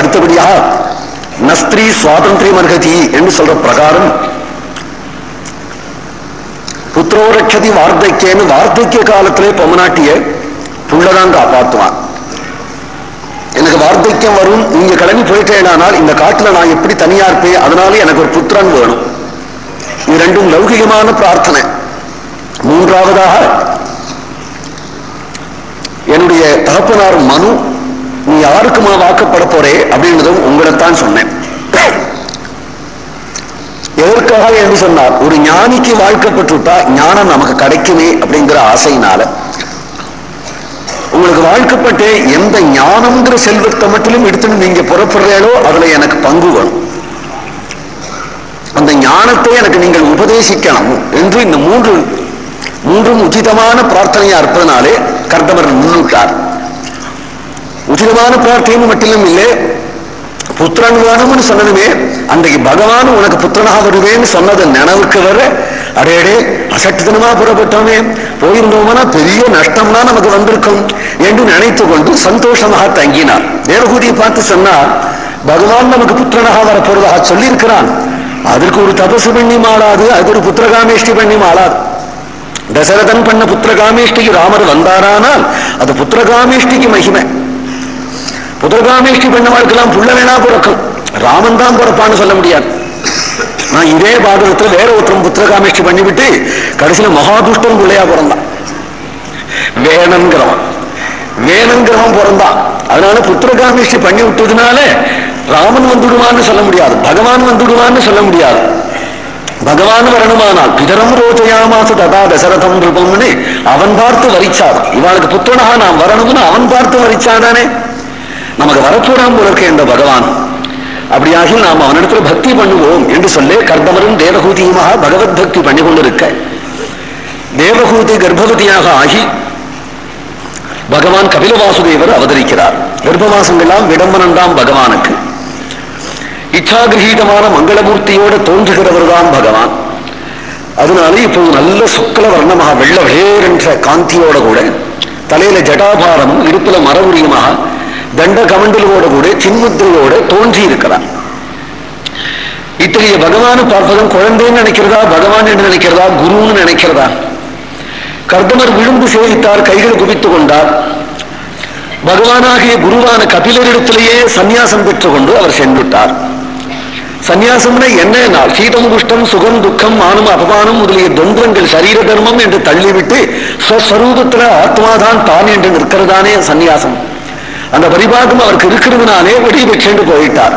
அடுத்தபடியா நஸ்திரி சுவாதந்திரியம் அர்ஹதி என்று சொல்ற பிரகாரம் புத்திரோரட்சதி வார்த்தைக்கேன்னு வார்த்தைக்கிய காலத்திலே பொம்மநாட்டிய புள்ளதான் காப்பாத்துவான் எனக்கு வார்த்தைக்கம் வரும் நீங்க கிளம்பி போயிட்டேனானால் இந்த காட்டுல நான் எப்படி தனியா இருப்பேன் அதனால எனக்கு ஒரு புத்திரன் வேணும் இது ரெண்டும் லௌகிகமான பிரார்த்தனை மூன்றாவதாக என்னுடைய தகப்பனார் மனு நீ யாருக்குமா வாக்கப்பட போறே அப்படின்றதும் உங்களைத்தான் சொன்னேன் எதற்காக என்று சொன்னார் ஒரு ஞானிக்கு வாழ்க்கப்பட்டுட்டா ஞானம் நமக்கு கிடைக்குமே அப்படிங்கிற ஆசையினால உங்களுக்கு வாழ்க்கப்பட்டு எந்த ஞானம்ங்கிற செல்வத்தை மட்டும் எடுத்துன்னு நீங்க புறப்படுறீங்களோ அதுல எனக்கு பங்கு வேணும் அந்த ஞானத்தை எனக்கு நீங்கள் உபதேசிக்கணும் என்று இந்த மூன்று மூன்றும் உச்சிதமான பிரார்த்தனையா இருப்பதனாலே கர்தமர் முன்னிட்டார் உச்சிதமான பிரார்த்தனை மட்டும் இல்லை புத்திரன் வேணும்னு சொன்னதுமே அன்றைக்கு பகவான் உனக்கு புத்திரனாக வருவேன்னு சொன்னது நினைவுக்கு வர அடேடே அசட்டுத்தனமா புறப்பட்டோமே போயிருந்தோம்னா பெரிய நஷ்டம்னா நமக்கு வந்திருக்கும் என்று நினைத்து கொண்டு சந்தோஷமாக தங்கினார் தேவகூதியை பார்த்து சொன்னார் பகவான் நமக்கு புத்திரனாக வரப்போறதாக சொல்லியிருக்கிறான் அதற்கு ஒரு தபசு பண்ணி மாளாது அதுக்கு ஒரு புத்திரகாமேஷ்டி பண்ணி மாளாது தசரதன் பண்ண புத்திரகாமேஷ்டிக்கு ராமர் வந்தாரானால் அது புத்திரகாமேஷ்டிக்கு மகிமை புத்திரகாமேஷ்டி பண்ணவாளுக்கெல்லாம் புள்ள வேணா பிறக்கும் ராமன் தான் பிறப்பான்னு சொல்ல முடியாது நான் இதே பாகவத்துல வேற ஒருத்தரும் புத்திரகாமேஷ்டி பண்ணிவிட்டு கடைசியில மகாதுஷ்டன் பிள்ளையா பிறந்தான் வேணங்கிறவன் வேணுங்கிறவன் பிறந்தான் அதனால புத்திரகாமேஷ்டி பண்ணி விட்டதுனால ராமன் வந்துடுவான்னு சொல்ல முடியாது பகவான் வந்துடுவான்னு சொல்ல முடியாது பகவான் வரணுமானால் பிதரம் ரோஜயாமாசு ததா தசரதம் ரூபம்னு அவன் பார்த்து வரிச்சான் இவனுக்கு புத்திரனாக நாம் வரணும்னு அவன் பார்த்து வரிச்சாதானே நமக்கு வரப்போறான் போல இருக்க இந்த பகவான் அப்படியாகி நாம் அவனிடத்துல பக்தி பண்ணுவோம் என்று சொல்லி கர்தமரும் தேவகூதியுமாக பகவத் பக்தி பண்ணி கொண்டிருக்க தேவகூதி கர்ப்பவதியாக ஆகி பகவான் கபில வாசுதேவர் அவதரிக்கிறார் கர்ப்பவாசங்கள்லாம் விடம்பனம்தான் பகவானுக்கு இச்சாகிரகீதமான மங்களமூர்த்தியோடு தோன்றுகிறவர் தான் பகவான் அதனால இப்போது நல்ல சுக்கல வர்ணமாக வெள்ள வேறென்ற காந்தியோட கூட தலையில ஜடாபாரமும் இடுப்புல மரபுரியுமாக தண்ட கமண்டலோட கூட சின்முத்திரையோட தோன்றி இருக்கிறார் இத்தகைய பகவானை பார்ப்பதும் குழந்தைன்னு நினைக்கிறதா பகவான் என்று நினைக்கிறதா குருன்னு நினைக்கிறதா கர்தமர் விழுந்து சேவித்தார் கைகள் குவித்துக் கொண்டார் பகவானாகிய குருவான கபிலரிடத்திலேயே சந்நியாசம் பெற்றுக்கொண்டு அவர் சென்றுட்டார் சந்நியாசம்னா என்ன சீதம் குஷ்டம் சுகம் துக்கம் மானம் அபமானம் முதலிய தொந்தரங்கள் சரீர தர்மம் என்று தள்ளிவிட்டு ஸ்வஸ்வரூபத்துல ஆத்மாதான் தான் என்று நிற்கிறதானே சந்நியாசம் அந்த பரிபாகம் அவருக்கு இருக்கிறதுனாலே வெடி பெற்று போயிட்டார்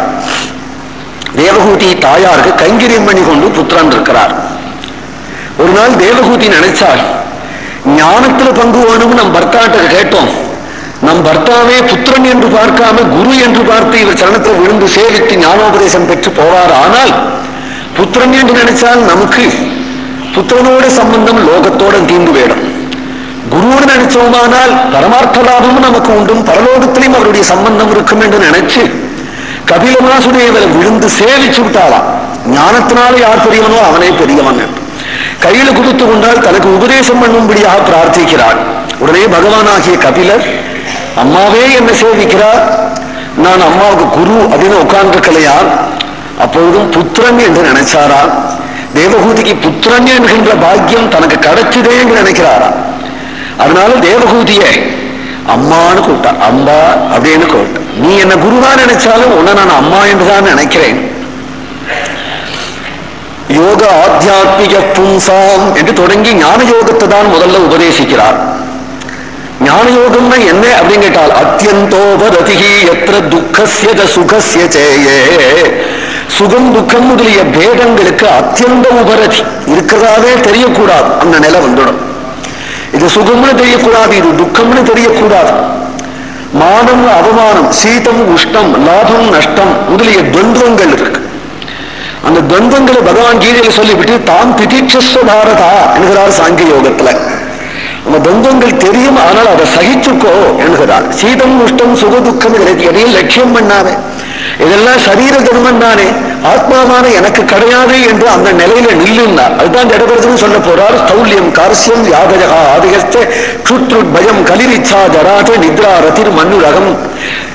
தேவகூதி தாயாருக்கு கைங்கரியம் பண்ணி கொண்டு புத்திரன் இருக்கிறார் ஒரு நாள் தேவகூதி நினைச்சாள் ஞானத்துல பங்கு வேணும்னு நம் பர்த்தாட்ட கேட்டோம் நம் பர்த்தாவே புத்திரன் என்று பார்க்காம குரு என்று பார்த்து இவர் சரணத்தில் விழுந்து சேவித்து ஞானோபதேசம் பெற்று போவார் ஆனால் புத்திரன் என்று நினைச்சால் நமக்கு புத்திரனோட சம்பந்தம் லோகத்தோட தீர்ந்து வேடும் குருவோடு நினைச்சோமானால் பரமார்த்த லாபமும் நமக்கு உண்டும் பரலோகத்திலையும் அவருடைய சம்பந்தம் இருக்கும் என்று நினைச்சு கபில வாசுதேவரை விழுந்து சேவிச்சு விட்டாளாம் ஞானத்தினால யார் பெரியவனோ அவனே பெரியவன் என்று கையில கொடுத்து கொண்டால் தனக்கு உபதேசம் பண்ணும்படியாக பிரார்த்திக்கிறாள் உடனே பகவானாகிய கபிலர் அம்மாவே என்ன சேவிக்கிறார் நான் அம்மாவுக்கு குரு அப்படின்னு உட்கார்ந்துருக்கலையா அப்பொழுதும் புத்திரன் என்று நினைச்சாரா தேவகூதிக்கு புத்திரன் என்கின்ற பாக்கியம் தனக்கு கிடைச்சதே என்று நினைக்கிறாரா அதனால தேவகூதிய அம்மான்னு கூப்பிட்டா அம்பா அப்படின்னு கூப்பிட்ட நீ என்ன குருவா நினைச்சாலும் உன்னை நான் அம்மா என்றுதான் நினைக்கிறேன் யோக ஆத்தியாத்மிக பும்சாம் என்று தொடங்கி ஞான யோகத்தை தான் முதல்ல உபதேசிக்கிறார் ஞான யோகம்னா என்ன அப்படின்னு கேட்டால் அத்தியந்தோபரதிகி எத்திர துக்கசிய சுகசிய சேயே சுகம் துக்கம் முதலிய பேதங்களுக்கு அத்தியந்த உபரதி இருக்கிறதாவே தெரியக்கூடாது அந்த நிலை வந்துடும் இது சுகம்னு தெரியக்கூடாது இது துக்கம்னு தெரியக்கூடாது மானம் அவமானம் சீதம் உஷ்டம் லாபம் நஷ்டம் முதலிய துவந்தங்கள் இருக்கு அந்த துவந்தங்களை பகவான் கீதையில சொல்லிவிட்டு தாம் திதிட்சஸ்வ பாரதா என்கிறார் சாங்கிய யோகத்துல அந்த துவந்தங்கள் தெரியும் ஆனால் அதை சகிச்சுக்கோ என்கிறார் சீதம் உஷ்டம் சுக துக்கம் இதை எதையும் லட்சியம் பண்ணாதே இதெல்லாம் சரீர தர்மம் தானே ஆத்மாவான எனக்கு கிடையாது என்று அந்த நிலையில நில்லுன்னார் அதுதான் ஜடபரதன் சொல்ல போறார் ஸ்தௌல்யம் கார்சியம் யாகஜகா ஆதிகஸ்த சுத்ரு பயம் கலிரிச்சா ஜராஜ நித்ரா ரதிர் மண்ணுலகம்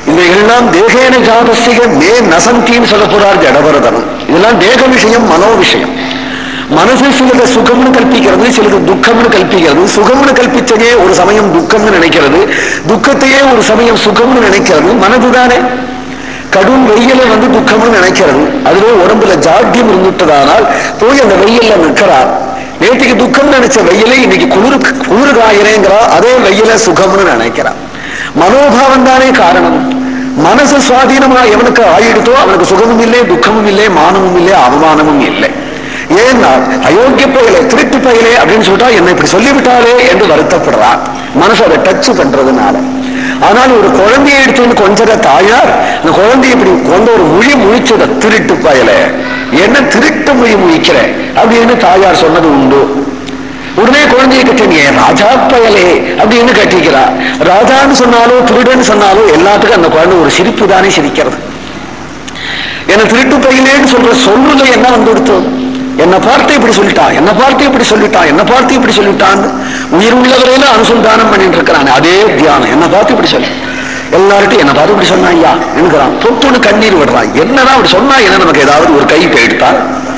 இவைகள்லாம் தேகேன ஜாதசிக மே நசந்தின்னு சொல்ல போறார் ஜடபரதனம் இதெல்லாம் தேக விஷயம் மனோ விஷயம் மனசு சிலது சுகம்னு கல்பிக்கிறது சிலது துக்கம்னு கல்பிக்கிறது சுகம்னு கல்பிச்சதே ஒரு சமயம் துக்கம்னு நினைக்கிறது துக்கத்தையே ஒரு சமயம் சுகம்னு நினைக்கிறது மனதுதானே கடும் வெயில வந்து துக்கம்னு நினைக்கிறது அதுவே உடம்புல ஜாட்டியம் இருந்துட்டதானால் போய் அந்த வெயில்ல நிற்கிறார் நேற்றுக்கு துக்கம் நினைச்ச வெயிலை இன்னைக்கு குளிர் குளிர் காயிறேங்கிறா அதே வெயில சுகம்னு நினைக்கிறான் மனோபாவம் தானே காரணம் மனசு சுவாதீனமா எவனுக்கு ஆயிடுதோ அவனுக்கு சுகமும் இல்லை துக்கமும் இல்லை மானமும் இல்லை அவமானமும் இல்லை ஏன்னா அயோக்கிய பயலே திருட்டு பயலே அப்படின்னு சொல்லிட்டா என்னை இப்படி சொல்லிவிட்டாலே என்று வருத்தப்படுறான் மனசு அதை டச் பண்றதுனால ஆனால் ஒரு குழந்தையை எடுத்துன்னு கொஞ்சத தாயார் அந்த குழந்தைய இப்படி கொண்ட ஒரு மொழி முழிச்சத திருட்டு பயல என்ன திருட்டு மொழி முழிக்கிற அப்படின்னு தாயார் சொன்னது உண்டு உடனே குழந்தையை கட்டி நீ ராஜா பயலே அப்படின்னு கட்டிக்கிறா ராஜான்னு சொன்னாலோ திருடன்னு சொன்னாலோ எல்லாத்துக்கும் அந்த குழந்தை ஒரு சிரிப்பு தானே சிரிக்கிறது என்ன திருட்டு பையலேன்னு சொல்ற சொல்லுல என்ன வந்து கொடுத்தோம் என்னை பார்த்து இப்படி சொல்லிட்டான் என்னை பார்த்து இப்படி சொல்லிட்டான் என்னை பார்த்து இப்படி சொல்லிட்டான் உயிர் உள்ளவரையில அனுசந்தானம் பண்ணிட்டு இருக்கிறான் அதே தியானம் என்னை பார்த்து இப்படி சொல்லி எல்லார்ட்டும் என்னை பார்த்து இப்படி சொன்னா ஐயா என்கிறான் தொட்டுன்னு கண்ணீர் விடுறான் என்னதான் அப்படி சொன்னா என்ன நமக்கு ஏதாவது ஒரு கை போயிடுத்தா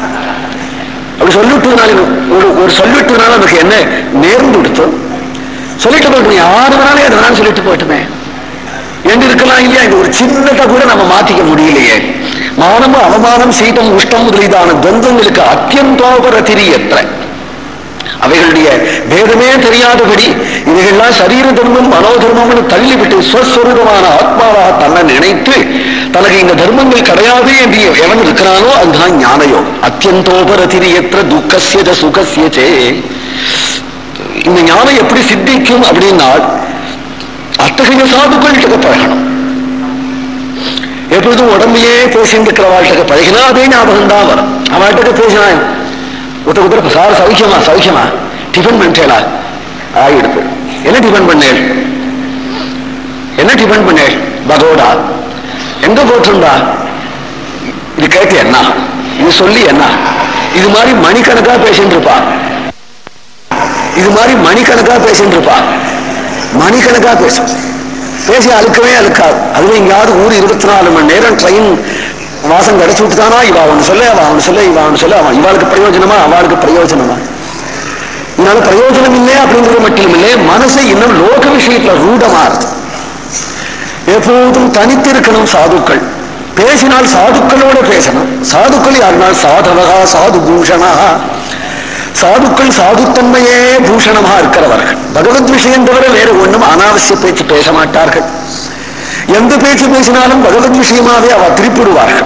அப்படி சொல்லிட்டுனால ஒரு ஒரு சொல்லிட்டுனால நமக்கு என்ன நேர்ந்து கொடுத்தோம் சொல்லிட்டு போயிட்டு யாரு வேணாலும் எது வேணாலும் சொல்லிட்டு போயிட்டுமே என்று இருக்கலாம் இல்லையா இது ஒரு சின்னதை கூட நம்ம மாத்திக்க முடியலையே மானம் அவமானம் சீதம் உஷ்டம் முதலீதான துவந்தங்களுக்கு அத்தியந்தோபர திரியற்ற அவைகளுடைய பேதமே தெரியாதபடி இவைகள்லாம் சரீர தர்மம் மனோதர்மம்னு தள்ளிவிட்டு ஸ்வஸ்வரூபமான ஆத்மாவாக தன்னை நினைத்து தனக்கு இந்த தர்மங்கள் கிடையாது என்று எவன் இருக்கிறானோ அதுதான் ஞானயோ அத்தியந்தோபர திரியற்ற துக்கசிய சுகசிய சே இந்த ஞானம் எப்படி சித்திக்கும் அப்படின்னா அத்தகைய சாதுக்கள்கிட்ட பழகணும் எப்பொழுதும் உடம்பையே பேசிட்டு இருக்கிறவாழ்கிட்ட பழகினா அதே ஞாபகம் தான் வரும் அவள்கிட்ட பேசினா ஒருத்தர் ஒருத்தர் சார் சௌக்கியமா சௌக்கியமா டிஃபன் பண்ணிட்டேலா ஆயிடுது என்ன டிஃபன் பண்ணேன் என்ன டிஃபன் பண்ணேன் பகோடா எங்க போட்டிருந்தா இது கேட்டு என்ன இது சொல்லி என்ன இது மாதிரி மணிக்கணக்கா பேசிட்டு இருப்பா இது மாதிரி மணிக்கணக்கா பேசிட்டு இருப்பா மணிக்கணக்கா பேசும் பேசி அழுக்கவே அழுக்காது அதுவும் எங்கேயாவது ஊர் இருபத்தி நாலு மணி நேரம் ட்ரெயின் வாசம் கிடைச்சு விட்டுதானா இவா அவனு சொல்ல அவன் அவனு சொல்ல இவன் அவனு சொல்ல அவன் இவாளுக்கு பிரயோஜனமா அவளுக்கு பிரயோஜனமா இதனால பிரயோஜனம் இல்லை அப்படிங்கிறது மட்டும் இல்லை மனசை இன்னும் லோக விஷயத்துல ரூடமா இருக்கு எப்போதும் தனித்திருக்கணும் சாதுக்கள் பேசினால் சாதுக்களோட பேசணும் சாதுக்கள் யாருனால் சாதவகா சாது பூஷணா சாதுக்கள் சாதுத்தன்மையே பூஷணமா இருக்கிறவர்கள் பகவத் விஷயம் தவிர வேறு ஒன்றும் அனாவசிய பேச்சு பேச மாட்டார்கள் எந்த பேச்சு பேசினாலும் பகவத் விஷயமாவே அவ திருப்பிடுவார்கள்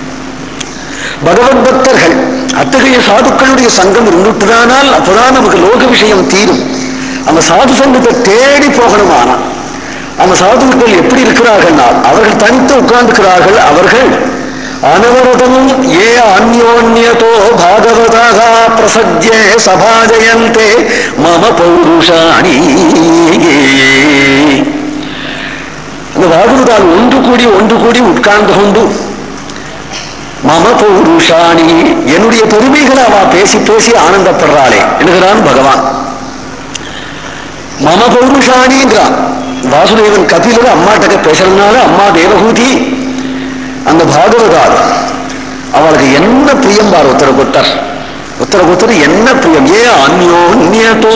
பகவத் பக்தர்கள் அத்தகைய சாதுக்களுடைய சங்கம் இருந்துட்டுதானால் அப்பதான் நமக்கு லோக விஷயம் தீரும் அந்த சாது சங்கத்தை தேடி போகணுமானா அந்த சாதுக்கள் எப்படி இருக்கிறார்கள்னால் அவர்கள் தனித்து உட்கார்ந்துக்கிறார்கள் அவர்கள் அனவரதமும் ஏ அந்யோன்யதோ பாகவதாக பிரசஜ்யே சபாஜயந்தே மம பௌருஷாணி அந்த பாகவதால் ஒன்று கூடி ஒன்று கூடி உட்கார்ந்து கொண்டு மம பௌருஷாணி என்னுடைய பெருமைகளை அவ பேசி பேசி ஆனந்தப்படுறாளே என்கிறான் பகவான் மம பௌருஷாணிங்கிறான் வாசுதேவன் கபிலர் அம்மாட்டக்க பேசுறதுனால அம்மா தேவகூதி அந்த பாகவதால் அவளுக்கு என்ன பிரியம் பார் உத்தரவு ஒத்தர் உத்தரவு ஒத்தர் என்ன பிரியம் ஏ அந்யோன்யதோ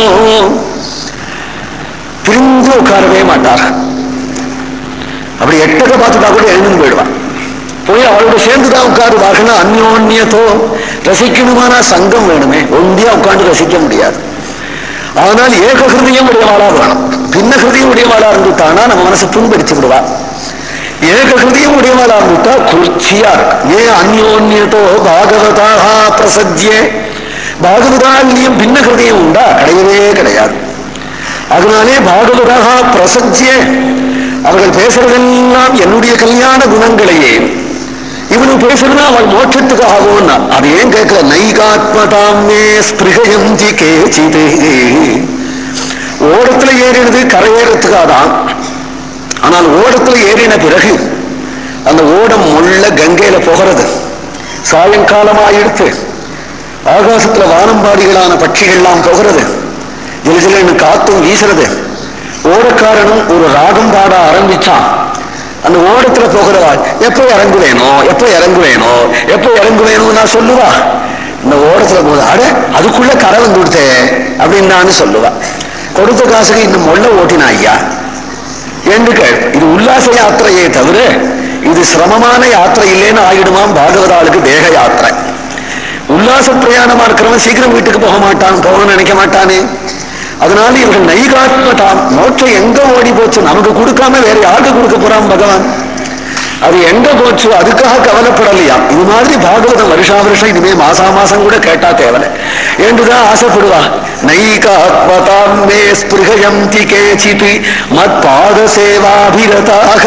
பிரிந்து உட்காரவே மாட்டார் அப்படி எட்டக்க பார்த்துட்டா கூட எழுந்து போயிடுவான் போய் அவளோட சேர்ந்துதான் உட்காருவார்கள் அந்யோன்யத்தோ ரசிக்கணுமானா சங்கம் வேணுமே ஒண்டியா உட்கார்ந்து ரசிக்க முடியாது ஆனால் ஏக ஹிருதயம் உடையவாளா வேணும் பின்ன ஹிருதயம் உடையவாளா இருந்துட்டானா நம்ம மனசை புண்படுத்தி விடுவா ஏக ஹிருதயம் உடையவாளா இருந்துட்டா குளிர்ச்சியா இருக்கும் ஏ அந்யோன்யத்தோ பாகவதாக பிரசஜ்யே பாகவதாலையும் பின்ன ஹிருதயம் உண்டா கிடையவே கிடையாது அதனாலே பாகவதாக பிரசஜ்யே அவர்கள் பேசுறதெல்லாம் என்னுடைய கல்யாண குணங்களையே இவனு பேசுறதுனா அவள் மோட்சத்துக்காகவும் அது ஏன் கேட்கல நைகாத்மதாமே ஸ்பிருகயந்தி கேச்சிதே ஓடத்துல ஏறினது கரையேறத்துக்காதான் ஆனால் ஓடத்துல ஏறின பிறகு அந்த ஓடம் முள்ள கங்கையில போகிறது சாயங்காலமாயிடுத்து ஆகாசத்துல வானம்பாடிகளான பட்சிகள்லாம் போகிறது ஜிலஜிலன்னு காத்தும் வீசுறது ஓடக்காரனும் ஒரு ராகம் பாட ஆரம்பிச்சான் அந்த ஓடத்துல போகிறவாள் எப்போ இறங்குவேனோ எப்போ இறங்குவேனோ எப்போ இறங்குவேனோ நான் சொல்லுவா இந்த ஓடத்துல போகுது அட அதுக்குள்ள கரை வந்து கொடுத்தே அப்படின்னு நான் சொல்லுவா கொடுத்த காசுக்கு இந்த மொள்ள ஓட்டினா ஐயா என்று கேள் இது உல்லாச யாத்திரையே தவிர இது சிரமமான யாத்திரை இல்லைன்னு ஆயிடுமாம் பாகவதாளுக்கு தேக யாத்திரை உல்லாச பிரயாணமா இருக்கிறவன் சீக்கிரம் வீட்டுக்கு போக மாட்டான் போகணும்னு நினைக்க மாட்டானே அதனால இவர்கள் நைகாத்மதாம் மோட்சம் எங்க ஓடி போச்சு நமக்கு கொடுக்காம வேற யாருக்கு கொடுக்க போறான் பகவான் அது எங்க போச்சு அதுக்காக கவலைப்படலையாம் இது மாதிரி பாகவதம் வருஷா வருஷம் இனிமே மாசா மாசம் கூட கேட்டா தேவலை என்றுதான் ஆசைப்படுவா நைகாத்மதாம் மே ஸ்பிருகயந்தி கேச்சித் மத் பாத சேவாபிரதாக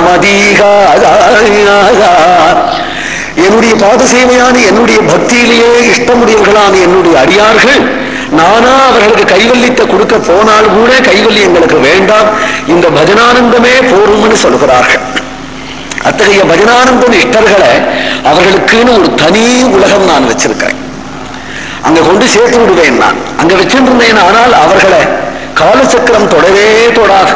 மதீகா என்னுடைய பாத சேவையான என்னுடைய பக்தியிலேயே இஷ்டமுடையவர்களான என்னுடைய அடியார்கள் நானா அவர்களுக்கு கைவல்யத்தை கொடுக்க போனால் கூட கைவல்யம் எங்களுக்கு வேண்டாம் இந்த பஜனானந்தமே போரும்னு சொல்கிறார்கள் அத்தகைய பஜனானந்த நிஷ்டர்களை அவர்களுக்குன்னு ஒரு தனி உலகம் நான் வச்சிருக்கேன் அங்க கொண்டு சேர்த்து விடுவேன் நான் அங்க வச்சிருந்தேன் ஆனால் அவர்களை காலச்சக்கரம் தொடவே தொடாது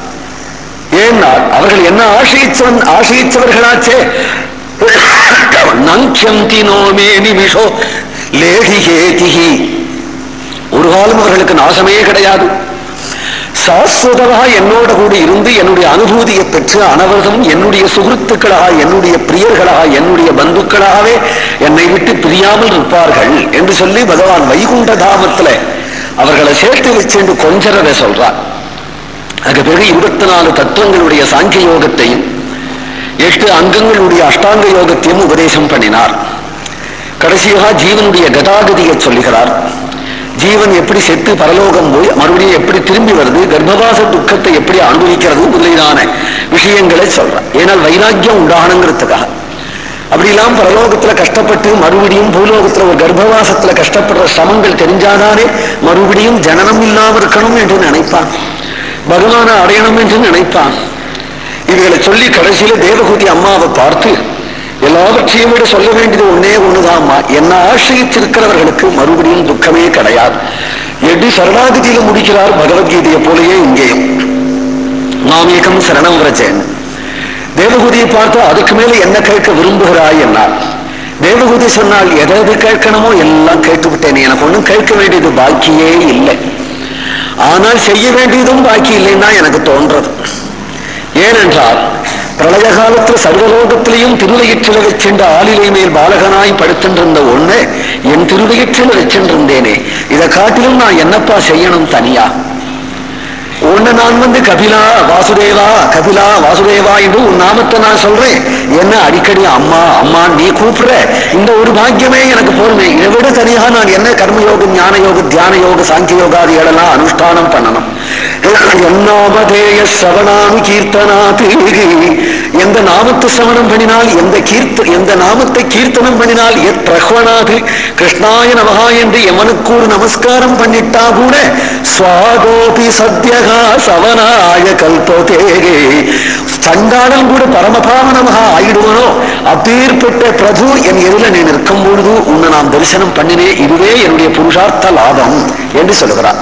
ஏனால் அவர்கள் என்ன ஆசிரிச்சவன் ஆசிரிச்சவர்களாச்சே நங்கியந்தி நோமே நிமிஷோ லேடிகேதிகி ஒரு காலம் அவர்களுக்கு நாசமே கிடையாது சாஸ்வதமாக என்னோட கூட இருந்து என்னுடைய அனுபூதியை பெற்று அனவரதம் என்னுடைய சுகிருத்துக்களாக என்னுடைய பிரியர்களாக என்னுடைய பந்துக்களாகவே என்னை விட்டு பிரியாமல் இருப்பார்கள் என்று சொல்லி பகவான் வைகுண்ட தாமத்துல அவர்களை சேர்த்து வச்சு கொஞ்சரதை சொல்றார் அதுக்கு பிறகு இருபத்தி நாலு தத்துவங்களுடைய சாங்கிய யோகத்தையும் எட்டு அங்கங்களுடைய அஷ்டாங்க யோகத்தையும் உபதேசம் பண்ணினார் கடைசியாக ஜீவனுடைய கதாகதியை சொல்லுகிறார் ஜீவன் எப்படி செத்து பரலோகம் போய் மறுபடியும் எப்படி திரும்பி வருது கர்ப்பவாச துக்கத்தை எப்படி அனுபவிக்கிறது முதலீடான விஷயங்களை சொல்றார் ஏனால் வைராக்கியம் உண்டானங்கிறதுக்காக அப்படிலாம் பரலோகத்துல கஷ்டப்பட்டு மறுபடியும் பூலோகத்துல ஒரு கர்ப்பவாசத்துல கஷ்டப்படுற சிரமங்கள் தெரிஞ்சாதானே மறுபடியும் ஜனனம் இல்லாம இருக்கணும் என்று நினைப்பான் பகவானை அடையணும் என்று நினைப்பான் இவைகளை சொல்லி கடைசியில தேவகூதி அம்மாவை பார்த்து எல்லாவற்றையும் விட சொல்ல வேண்டியது ஒன்னே ஒண்ணுதாம்மா என்ன ஆசிரித்திருக்கிறவர்களுக்கு மறுபடியும் துக்கமே கிடையாது எப்படி சரணாகதியில முடிக்கிறார் பகவத்கீதையை போலயே இங்கேயும் மாமேகம் சரணம் விரச்சேன் தேவகூதியை பார்த்து அதுக்கு மேல என்ன கேட்க விரும்புகிறாய் என்னார் தேவகூதி சொன்னால் எதை எது கேட்கணுமோ எல்லாம் கேட்டுவிட்டேன் எனக்கு ஒண்ணும் கேட்க வேண்டியது பாக்கியே இல்லை ஆனால் செய்ய வேண்டியதும் பாக்கி இல்லைன்னா எனக்கு தோன்றது ஏனென்றால் பிரளய காலத்தில் சர்வலோகத்திலையும் திருவயிற்றில வச்சின்ற ஆளிலை மேல் பாலகனாய் படுத்தின்றிருந்த ஒண்ணு என் திருவயிற்றில வச்சின்றிருந்தேனே இதை காட்டிலும் நான் என்னப்பா செய்யணும் தனியா ஒண்ணு நான் வந்து கபிலா வாசுதேவா கபிலா வாசுதேவா என்று உன் நாமத்தை நான் சொல்றேன் என்ன அடிக்கடி அம்மா அம்மா நீ கூப்பிடுற இந்த ஒரு பாக்கியமே எனக்கு போருமே இதை விட தனியாக நான் என்ன கர்மயோகம் ஞான யோக தியான யோக சாங்கிய யோகாதிகளெல்லாம் அனுஷ்டானம் பண்ணணும் என்னாமதேய சவனானு கீர்த்தனாத்து எந்த நாமத்து சவனம் பண்ணினால் எந்த கீர்த்த எந்த நாமத்தை கீர்த்தனம் பண்ணினால் எத் பிரஹ்வனாது கிருஷ்ணாய நமகா என்று எவனுக்கு ஒரு நமஸ்காரம் பண்ணிட்டா கூட சுவாகோபி சத்யகா சவனாய கல்பதேகே சண்டாளன் கூட பரமபாவனமாக ஆயிடுவனோ அப்பேற்பட்ட பிரபு என் எதிர நீ நிற்கும் பொழுது உன்னை நான் தரிசனம் பண்ணினே இதுவே என்னுடைய புருஷார்த்த லாபம் என்று சொல்லுகிறார்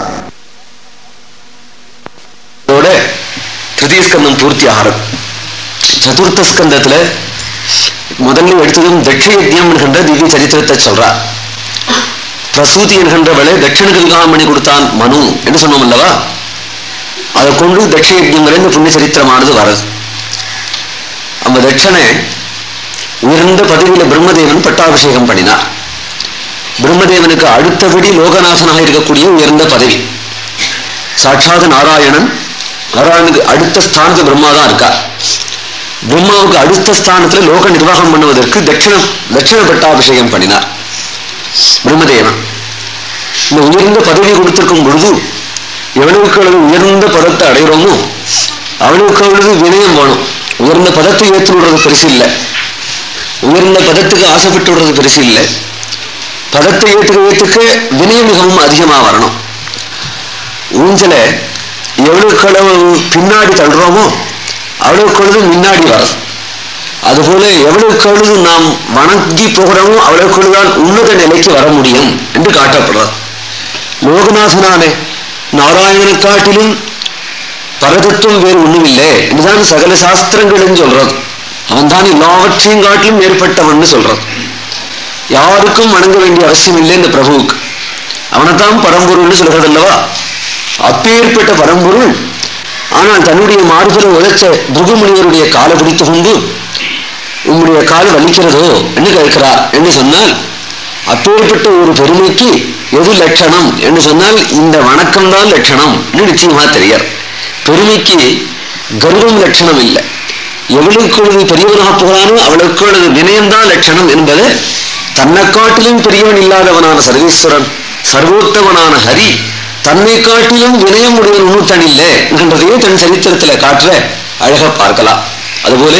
இதோட திருதிய ஸ்கந்தம் பூர்த்தி ஆகிறது சதுர்த்த ஸ்கந்தத்துல முதல்ல எடுத்ததும் தட்ச யஜ்யம் என்கின்ற திவ்ய சரித்திரத்தை சொல்றார் பிரசூதி என்கின்றவளை தட்சணுக்கு விவாகம் பண்ணி கொடுத்தான் மனு என்று சொன்னோம் அல்லவா அதை கொண்டு தட்ச யஜ்யங்கிற இந்த புண்ணிய சரித்திரமானது வருது அந்த தட்சனை உயர்ந்த பதவியில பிரம்மதேவன் பட்டாபிஷேகம் பண்ணினார் பிரம்மதேவனுக்கு அடுத்தபடி லோகநாசனாக இருக்கக்கூடிய உயர்ந்த பதவி சாட்சாத் நாராயணன் நாராயணனுக்கு அடுத்த ஸ்தானத்து பிரம்மா தான் இருக்கார் பிரம்மாவுக்கு அடுத்த ஸ்தானத்துல லோக நிர்வாகம் பண்ணுவதற்கு தட்சிண தட்சிண பட்டாபிஷேகம் பண்ணினார் பிரம்மதேவன் இந்த உயர்ந்த பதவி கொடுத்திருக்கும் பொழுது எவனுக்கு அளவு உயர்ந்த பதத்தை அடைகிறோமோ அவனுக்கு அளவு வினயம் வேணும் உயர்ந்த பதத்தை ஏற்று விடுறது பெருசு இல்லை உயர்ந்த பதத்துக்கு ஆசைப்பட்டு விடுறது பெருசு இல்லை பதத்தை ஏற்றுக்க ஏற்றுக்க வினயம் மிகவும் அதிகமா வரணும் ஊஞ்சல எவ்வளவுக்கு அளவு பின்னாடி தள்ளுறோமோ அவ்வளவுக்கு அளவு முன்னாடி வரும் அதுபோல எவ்வளவுக்கு அளவு நாம் வணங்கி போகிறோமோ அவ்வளவுக்கு அளவுதான் உன்னத நிலைக்கு வர முடியும் என்று காட்டப்படுறது லோகநாதனானே நாராயணனை காட்டிலும் பரதத்துவம் வேறு ஒண்ணும் இல்லை இதுதான் சகல சாஸ்திரங்களும் சொல்றது அவன் தான் எல்லாவற்றையும் காட்டிலும் மேற்பட்டவன் சொல்றது யாருக்கும் வணங்க வேண்டிய அவசியம் இல்லை இந்த பிரபுவுக்கு அவனைத்தான் பரம்பொருள்னு சொல்கிறது அல்லவா அப்பேற்பட்ட பரம்பொருள் ஆனால் தன்னுடைய மார்பில உழைச்ச புகுமுனிவருடைய காலை பிடித்து கொண்டு உம்முடைய கால் வலிக்கிறதோ என்று கேட்கிறார் என்று சொன்னால் அப்பேற்பட்ட ஒரு பெருமைக்கு எது லட்சணம் என்று சொன்னால் இந்த வணக்கம் தான் லட்சணம் என்று நிச்சயமா தெரியாது பெருமைக்கு கர்வம் லட்சணம் இல்லை எவளுக்கு பெரியவனாக போகிறானோ அவளுக்கு வினயம்தான் லட்சணம் என்பது தன்னை காட்டிலும் பெரியவன் இல்லாதவனான சர்வேஸ்வரன் சர்வோத்தவனான ஹரி தன்னை காட்டிலும் வினயம் உடையவன் இன்னொருத்தன் இல்லை என்கின்றதையே தன் சரித்திரத்துல காட்டுற அழகா பார்க்கலாம் அதுபோல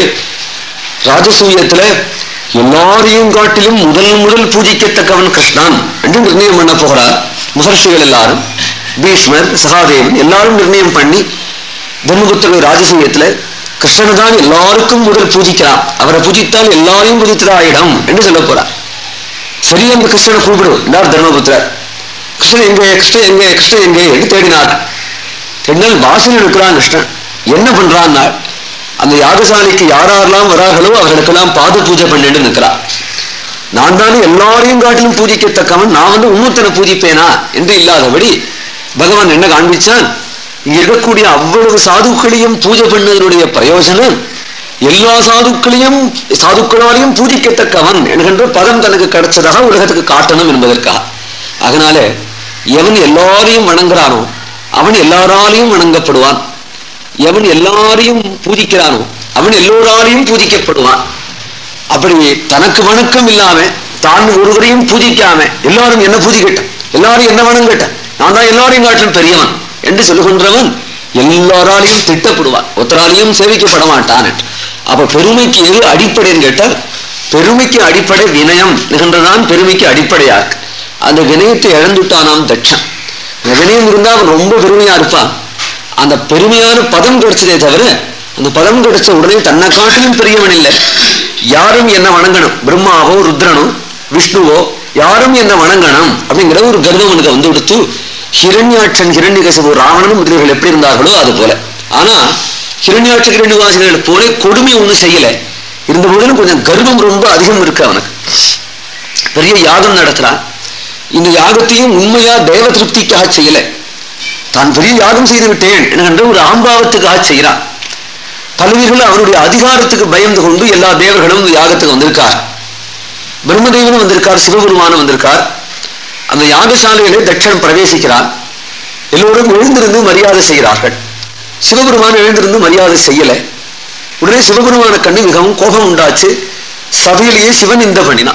ராஜசூயத்துல எல்லாரையும் காட்டிலும் முதல் முதல் பூஜிக்கத்தக்கவன் கிருஷ்ணான் என்று நிர்ணயம் பண்ண போகிறார் மகர்ஷிகள் எல்லாரும் பீஷ்மர் சகாதேவன் எல்லாரும் நிர்ணயம் பண்ணி தர்மபுத்திர ராஜசூயத்துல கிருஷ்ணனை தான் எல்லாருக்கும் முதல் பூஜிக்கிறான் அவரை பூஜித்தால் எல்லாரையும் பூஜித்ததாயிடம் என்று சொல்ல போறார் சரி அந்த கிருஷ்ணனை கூப்பிடும் என்றார் தர்மபுத்திரர் கிருஷ்ணன் எங்கே கிருஷ்ணன் எங்கே கிருஷ்ணன் எங்கே என்று தேடினார் தேடினால் வாசல் இருக்கிறான் கிருஷ்ணன் என்ன பண்றான்னா அந்த யாகசாலைக்கு யாரெல்லாம் வரார்களோ அவர்களுக்கெல்லாம் பாத பூஜை பண்ணிட்டு நிற்கிறார் நான் தானே எல்லாரையும் காட்டிலும் பூஜிக்கத்தக்கவன் நான் வந்து இன்னொருத்தனை பூஜிப்பேனா என்று இல்லாதபடி பகவான் என்ன காண்பிச்சான் இங்க இருக்கக்கூடிய அவ்வளவு சாதுக்களையும் பூஜை பண்ணதனுடைய பிரயோஜனம் எல்லா சாதுக்களையும் சாதுக்களாலையும் பூஜிக்கத்தக்கவன் என்கின்ற பதம் தனக்கு கிடைச்சதாக உலகத்துக்கு காட்டணும் என்பதற்காக அதனால எவன் எல்லாரையும் வணங்குறானோ அவன் எல்லாராலையும் வணங்கப்படுவான் எவன் எல்லாரையும் பூஜிக்கிறானோ அவன் எல்லோராலையும் பூஜிக்கப்படுவான் அப்படி தனக்கு வணக்கம் இல்லாம தான் ஒருவரையும் பூஜிக்காம எல்லாரும் என்ன பூஜிக்கட்டும் எல்லாரும் என்ன வணங்கட்டும் நான் தான் எல்லாரையும் காட்டிலும் பெரியவன் என்று சொல்லுகின்றவன் எல்லாராலையும் திட்டப்படுவான் ஒத்தராலையும் சேவிக்கப்பட மாட்டான் என்று. அப்ப பெருமைக்கு எது அடிப்படைன்னு கேட்டால் பெருமைக்கு அடிப்படை வினயம் நிகழ்ந்ததான் பெருமைக்கு அடிப்படையா இருக்கு அந்த வினயத்தை இழந்துட்டானாம் தட்சன் அந்த வினயம் இருந்தா அவன் ரொம்ப பெருமையா இருப்பான் அந்த பெருமையான பதம் கிடைச்சதே தவிர அந்த பதம் கிடைச்ச உடனே தன்னை காட்டிலும் பெரியவன் இல்லை யாரும் என்ன வணங்கணும் பிரம்மாவோ ருத்ரனோ விஷ்ணுவோ யாரும் என்ன வணங்கணும் அப்படிங்கிற ஒரு கர்வம் அவனுக்கு வந்து கொடுத்து ஹிரண்யாட்சன் ஹிரண்யகசிபு ராவணனும் முதலியவர்கள் எப்படி இருந்தார்களோ அது போல ஆனா ஹிரண்யாட்ச ஹிரண்யவாசிகள் போல கொடுமை ஒண்ணும் செய்யல இருந்த போதிலும் கொஞ்சம் கர்வம் ரொம்ப அதிகம் இருக்கு அவனுக்கு பெரிய யாகம் நடத்துறான் இந்த யாகத்தையும் உண்மையா தேவ திருப்திக்காக செய்யல தான் பெரிய யாகம் செய்து விட்டேன் என்கின்ற ஒரு ஆம்பாவத்துக்காக செய்கிறான் பலவீர்கள் அவருடைய அதிகாரத்துக்கு பயந்து கொண்டு எல்லா தேவர்களும் இந்த யாகத்துக்கு வந்திருக்கார் பிரம்மதேவனும் வந்திருக்கார் சிவபெருமானும் வந்திருக்கார் அந்த யாகசாலையிலே தட்சன் பிரவேசிக்கிறார் எல்லோரும் எழுந்திருந்து மரியாதை செய்கிறார்கள் சிவபெருமான் எழுந்திருந்து மரியாதை செய்யல உடனே சிவபெருமான கண்ணு மிகவும் கோபம் உண்டாச்சு சபையிலேயே சிவன் இந்த பண்ணினான்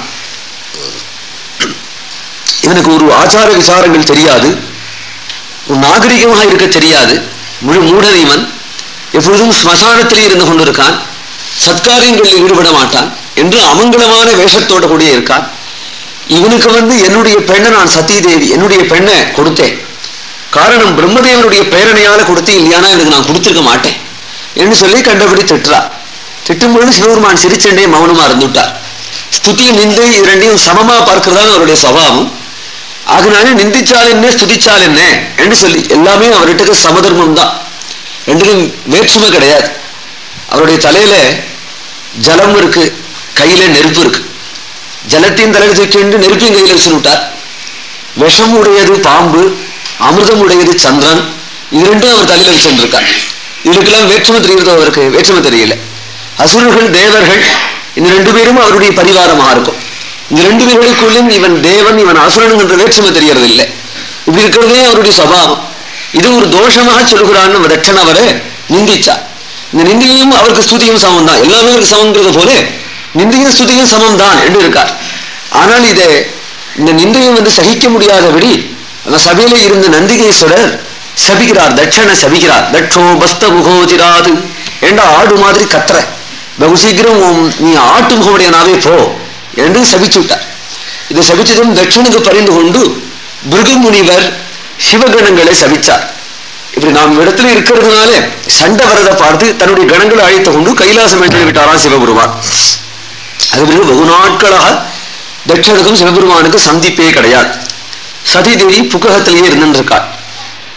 இவனுக்கு ஒரு ஆச்சார விசாரங்கள் தெரியாது ஒரு நாகரிகமாக இருக்க தெரியாது முழு மூடன் இவன் எப்பொழுதும் ஸ்மசானத்தில் இருந்து கொண்டிருக்கான் சத்காரியங்களில் ஈடுபட மாட்டான் என்று அமங்கலமான வேஷத்தோட கூடிய இருக்கான் இவனுக்கு வந்து என்னுடைய பெண்ணை நான் சதீதேவி என்னுடைய பெண்ணை கொடுத்தேன் காரணம் பிரம்மதேவனுடைய பேரணையால கொடுத்தேன் இல்லையானா எனக்கு நான் கொடுத்திருக்க மாட்டேன் என்று சொல்லி கண்டபடி திட்டுறா திட்டும் பொழுது சிவபெருமான் சிரிச்சண்டே மௌனமா இருந்துட்டார் ஸ்துதி நிந்தை இது ரெண்டையும் சமமா பார்க்கிறதான் அவருடைய சபாவம் ஆகினால நிந்திச்சால் என்ன ஸ்துதிச்சால் என்ன என்று சொல்லி எல்லாமே அவர்கிட்ட சமதர்மம் தான் ரெண்டுக்கும் வேற்றுமை கிடையாது அவருடைய தலையில ஜலம் இருக்கு கையில நெருப்பு இருக்கு ஜலத்தையும் தலையில் தூக்கிண்டு நெருப்பையும் கையில் வச்சு விட்டார் விஷம் உடையது பாம்பு அமிர்தம் உடையது சந்திரன் இது ரெண்டும் அவர் தலையில வச்சுருக்கார் இதுக்கெல்லாம் வேற்றுமை தெரிகிறது அவருக்கு வேற்றுமை தெரியல அசுரர்கள் தேவர்கள் இந்த ரெண்டு பேரும் அவருடைய பரிவாரமாக இருக்கும் இந்த ரெண்டு பேர்களுக்குள்ளும் இவன் தேவன் இவன் அசுரன் என்ற வேற்றுமை தெரியறது இல்லை இப்படி இருக்கிறதே அவருடைய சபாவம் இது ஒரு தோஷமாக சொல்கிறான்னு தட்சன் அவரை நிந்திச்சா இந்த நிந்தியும் அவருக்கு ஸ்துதியும் சமம் தான் எல்லாமே அவருக்கு சமங்கிறது போல நிந்தையும் ஸ்துதியும் சமம் தான் என்று இருக்கார் ஆனால் இதை இந்த நிந்தையும் வந்து சகிக்க முடியாதபடி அந்த சபையில இருந்த நந்திகேஸ்வரர் சபிக்கிறார் தட்சனை சபிக்கிறார் தட்சோ பஸ்த முகோஜிராது ஏண்டா ஆடு மாதிரி கத்துற வெகு சீக்கிரம் உன் நீ ஆட்டு முகமுடையனாவே போ என்று சபிச்சு விட்டார் இதை சபிச்சதும் தட்சனுக்கு பறிந்து கொண்டு பிருகுமுனிவர் சிவகணங்களை சபிச்சார் இப்படி நாம் இடத்துல இருக்கிறதுனால சண்டை வரதை பார்த்து தன்னுடைய கணங்களை அழைத்து கொண்டு கைலாசம் என்று விட்டாராம் சிவபெருமான் அது பிறகு வெகு நாட்களாக தட்சனுக்கும் சிவபெருமானுக்கு சந்திப்பே கிடையாது சதி தேவி புக்ககத்திலேயே இருந்துருக்காள்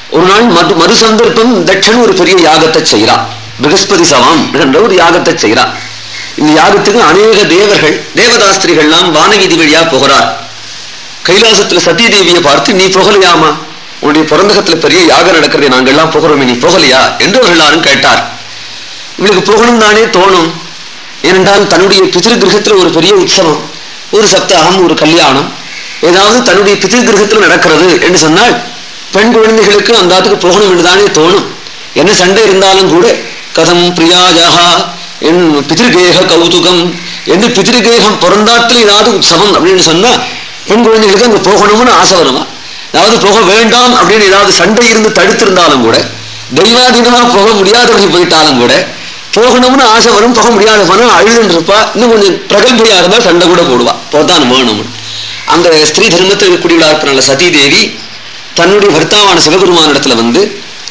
ஒரு நாள் மது மறு சந்தர்ப்பம் தட்சன் ஒரு பெரிய யாகத்தை செய்கிறான் பிரகஸ்பதி சவம் என்ற ஒரு யாகத்தை செய்கிறான் இந்த யாகத்துக்கு அநேக தேவர்கள் தேவதாஸ்திரிகள்லாம் வானவீதி வழியா போகிறார் கைலாசத்துல சதி தேவியை பார்த்து நீ புகழையாமா உன்னுடைய பிறந்தகத்துல பெரிய யாகம் நடக்கிறது நாங்கள்லாம் புகழோமே நீ புகழையா என்று அவர்கள் எல்லாரும் கேட்டார் இவளுக்கு புகழும் தானே தோணும் ஏனென்றால் தன்னுடைய பிதிரு கிரகத்துல ஒரு பெரிய உற்சவம் ஒரு சப்தாகம் ஒரு கல்யாணம் ஏதாவது தன்னுடைய பிதிரு கிரகத்துல நடக்கிறது என்று சொன்னால் பெண் குழந்தைகளுக்கு அந்த ஆத்துக்கு போகணும் என்று தானே தோணும் என்ன சண்டை இருந்தாலும் கூட கதம் பிரியாஜகா என் பிதிருகேக கௌதுகம் என்று பிதிருகேகம் பிறந்தாத்துல ஏதாவது உற்சவம் அப்படின்னு சொன்னா பெண் குழந்தைகளுக்கு அங்க போகணும்னு ஆசை வருமா அதாவது போக வேண்டாம் அப்படின்னு ஏதாவது சண்டை இருந்து தடுத்திருந்தாலும் கூட தெய்வாதீனமா போக முடியாதபடி போயிட்டாலும் கூட போகணும்னு ஆசை வரும் போக முடியாத போனா அழுதுன்னு இருப்பா இன்னும் கொஞ்சம் பிரகல்பையா இருந்தா சண்டை கூட போடுவா போதான் வேணும்னு அந்த ஸ்திரீ தர்மத்தில் இருக்கக்கூடியவளா இருக்கிற சதி தேவி தன்னுடைய பர்த்தாவான சிவபெருமான இடத்துல வந்து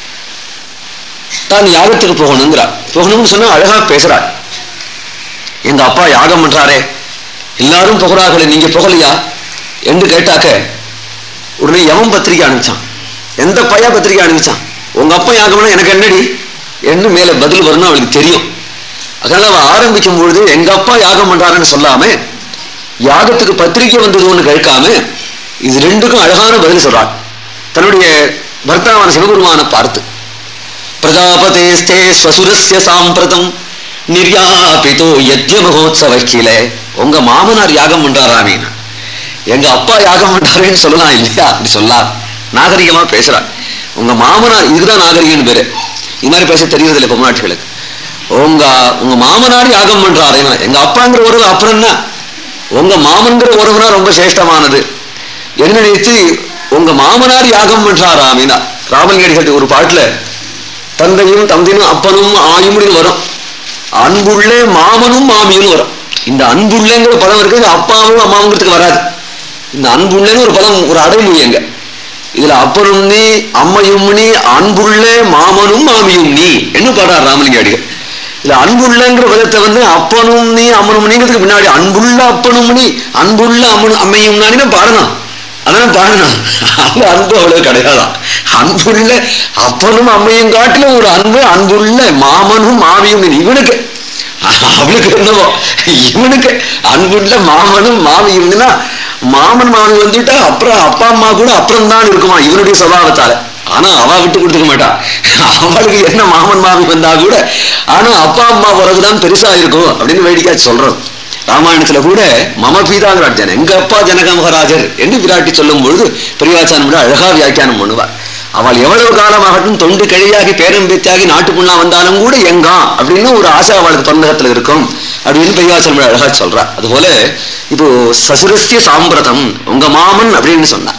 தான் யாகத்துக்கு போகணுங்கிறாள் போகணும்னு சொன்னா அழகா பேசுறாள் எங்க அப்பா யாகம் பண்றாரே எல்லாரும் புகழார்களே நீங்க புகழையா என்று கேட்டாக்க உடனே எவன் பத்திரிக்கை அனுப்பிச்சான் எந்த பையா பத்திரிக்கை அனுப்பிச்சான் உங்க அப்பா யாகம்னா எனக்கு என்னடி என்று மேல பதில் வரணும் அவளுக்கு தெரியும் அதனால அவ ஆரம்பிக்கும் பொழுது எங்க அப்பா யாகம் பண்றாருன்னு சொல்லாம யாகத்துக்கு பத்திரிக்கை வந்ததுன்னு கேட்காம இது ரெண்டுக்கும் அழகான பதில் சொல்றாள் தன்னுடைய பர்த்தாவான சிவபெருமான பார்த்து பிரஜாபதேஸ்தே ஸ்வசுரஸ்ய சாம்பிரதம் நிர்யாபிதோ யஜ்ய மகோத்சவ கீழே உங்க மாமனார் யாகம் பண்றாராமீனா எங்க அப்பா யாகம் பண்றாருன்னு சொல்லலாம் இல்லையா அப்படி சொல்லலாம் நாகரிகமா பேசுறான் உங்க மாமனார் இதுதான் நாகரிகம் பேரு இது மாதிரி பேச தெரியறதில்லை இப்ப முன்னாட்களுக்கு உங்க உங்க மாமனார் யாகம் பண்றாரு எங்க அப்பாங்கிற உறவு அப்புறம் என்ன உங்க மாமன்கிற உறவுனா ரொம்ப சிரேஷ்டமானது என்ன நினைத்து உங்க மாமனார் யாகம் பண்றாராமினா ராமலிங்கடிகள் ஒரு பாட்டுல தந்தையும் தந்தையும் அப்பனும் ஆயும்னு வரும் அன்புள்ளே மாமனும் மாமியும் வரும் இந்த அன்புள்ளேங்கிற பதம் இருக்கு இது அப்பாவும் அம்மாவுங்கிறதுக்கு வராது இந்த அன்புள்ளேன்னு ஒரு பதம் ஒரு அடைமொழி அங்க இதுல அப்பனும் நீ அம்மையும் நீ அன்புள்ளே மாமனும் மாமியும் நீ என்ன பாடுறார் ராமலிங்க அடிகள் இதுல அன்புள்ளங்கிற பதத்தை வந்து அப்பனும் நீ அம்மனும் நீங்கிறதுக்கு முன்னாடி அன்புள்ள அப்பனும் நீ அன்புள்ள அம்மனும் அம்மையும் நானே பாடணும் அதான் பாடணும் அந்த அன்பு அவ்வளவு கிடையாதான் அன்புள்ள அப்பனும் அம்மையும் காட்டிலும் ஒரு அன்பு அன்புள்ள மாமனும் மாமியும் நீ இவனுக்கு அவளுக்கு என்னவோ இவனுக்கு அன்புள்ள மாமனும் மாமி இருந்துன்னா மாமன் மாமி வந்துட்டா அப்புறம் அப்பா அம்மா கூட அப்புறம் தான் இருக்குமா இவனுடைய சுபாவத்தால ஆனா அவ விட்டு கொடுத்துக்க மாட்டா அவளுக்கு என்ன மாமன் மாமி வந்தா கூட ஆனா அப்பா அம்மா பிறகுதான் பெருசா இருக்கும் அப்படின்னு வேடிக்கை சொல்றோம் ராமாயணத்துல கூட மம பீதாங்கிறாட் ஜன எங்க அப்பா ஜனக மகாராஜர் என்று விராட்டி சொல்லும் பொழுது பெரியவாச்சாரம் அழகா வியாக்கியானம் பண்ணுவார் அவள் எவ்வளவு காலமாகட்டும் தொண்டு கிழையாகி பேரம் பேத்தியாகி நாட்டுக்குள்ளா வந்தாலும் கூட எங்கா அப்படின்னு ஒரு ஆசை அவளுக்கு பந்தகத்துல இருக்கும் அப்படின்னு பெரியவாச்சாரம் அழகா சொல்றா அதுபோல இப்போ சசுரஸ்ய சாம்பிரதம் உங்க மாமன் அப்படின்னு சொன்னா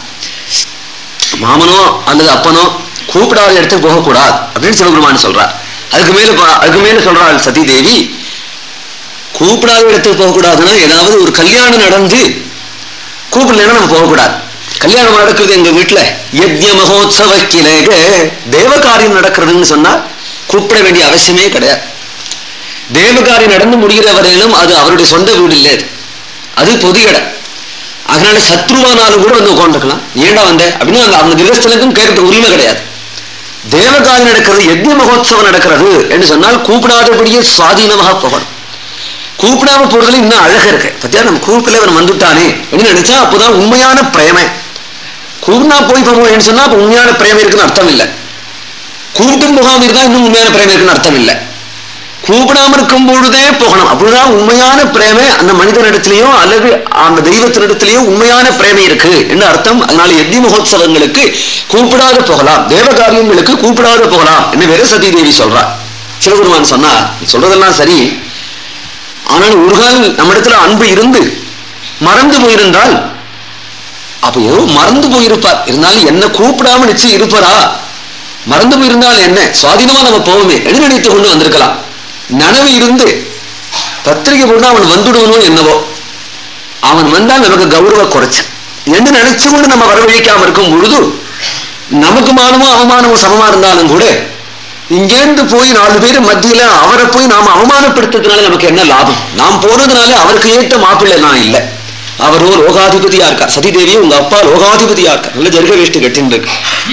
மாமனோ அல்லது அப்பனோ கூப்பிடாத இடத்துக்கு போகக்கூடாது அப்படின்னு சிவபெருமான் சொல்றார் அதுக்கு மேல அதுக்கு மேல சொல்றாள் சதி தேவி கூப்பிடாத இடத்துக்கு போகக்கூடாதுன்னா ஏதாவது ஒரு கல்யாணம் நடந்து கூப்பிடலன்னா நம்ம போகக்கூடாது கல்யாணம் நடக்குது எங்க வீட்டுல யஜ்ய மகோத்சவ கிளைக தேவகாரியம் நடக்கிறதுன்னு சொன்னா கூப்பிட வேண்டிய அவசியமே கிடையாது தேவகாரியம் நடந்து முடிகிற வரையிலும் அது அவருடைய சொந்த வீடு இல்லை அது பொது இடம் அதனால சத்ருவானாலும் கூட வந்து உட்காந்துக்கலாம் ஏண்டா வந்த அப்படின்னு அந்த அவங்க கிரகஸ்தனுக்கும் கேட்கறது உரிமை கிடையாது தேவகாரி நடக்கிறது யஜ்ய மகோத்சவம் நடக்கிறது என்று சொன்னால் கூப்பிடாதபடியே சுவாதீனமாக போகணும் கூப்பிடாம போறதுல இன்னும் அழகா இருக்கு பத்தியா நம்ம கூப்பிடல அவன் வந்துட்டானே அப்படின்னு நினைச்சா அப்போதான் உண்மையான பிரேமை கூப்பினா போய் போவோம் சொன்னா அப்ப உண்மையான பிரேமை இருக்குன்னு அர்த்தம் இல்லை கூப்பிட்டும் போகாம இருந்தா இன்னும் உண்மையான பிரேமை இருக்குன்னு அர்த்தம் இல்லை கூப்பிடாம இருக்கும் பொழுதே போகணும் அப்படிதான் உண்மையான பிரேமை அந்த மனிதனிடத்திலேயோ அல்லது அந்த தெய்வத்தினிடத்திலேயோ உண்மையான பிரேமை இருக்கு என்று அர்த்தம் அதனால யஜ்ய மகோத்சவங்களுக்கு கூப்பிடாத போகலாம் தேவ காரியங்களுக்கு கூப்பிடாத போகலாம் என்று வேற சதி தேவி சொல்றா சிவபெருமான் சொன்னா சொல்றதெல்லாம் சரி ஆனால் ஒரு கால் நம்மிடத்துல அன்பு இருந்து மறந்து போயிருந்தால் அப்ப ஏதோ மறந்து போயிருப்பார் இருந்தாலும் என்ன கூப்பிடாம நிச்சயம் இருப்பாரா மறந்து போயிருந்தால் என்ன சுவாதீனமா நம்ம போவோமே என்று நினைத்து கொண்டு வந்திருக்கலாம் நனவு இருந்து பத்திரிகை போட்டு அவன் வந்துடுவனோ என்னவோ அவன் வந்தால் நமக்கு கௌரவ குறைச்சு என்று நினைச்சு கொண்டு நம்ம வரவழைக்காம இருக்கும் பொழுது நமக்கு மானமும் அவமானமும் சமமா இருந்தாலும் கூட இங்கேருந்து போய் நாலு பேர் மத்தியில அவரை போய் நாம அவமானப்படுத்துறதுனால நமக்கு என்ன லாபம் நாம் போனதுனால அவருக்கு ஏற்ற மாப்பிள்ளை நான் இல்லை அவரோ லோகாதிபதியா இருக்கார் சதிதேவி உங்க அப்பா லோகாதிபதியா இருக்கார் நல்ல ஜர்க வேஷ்டி கட்டின்னு இருக்கு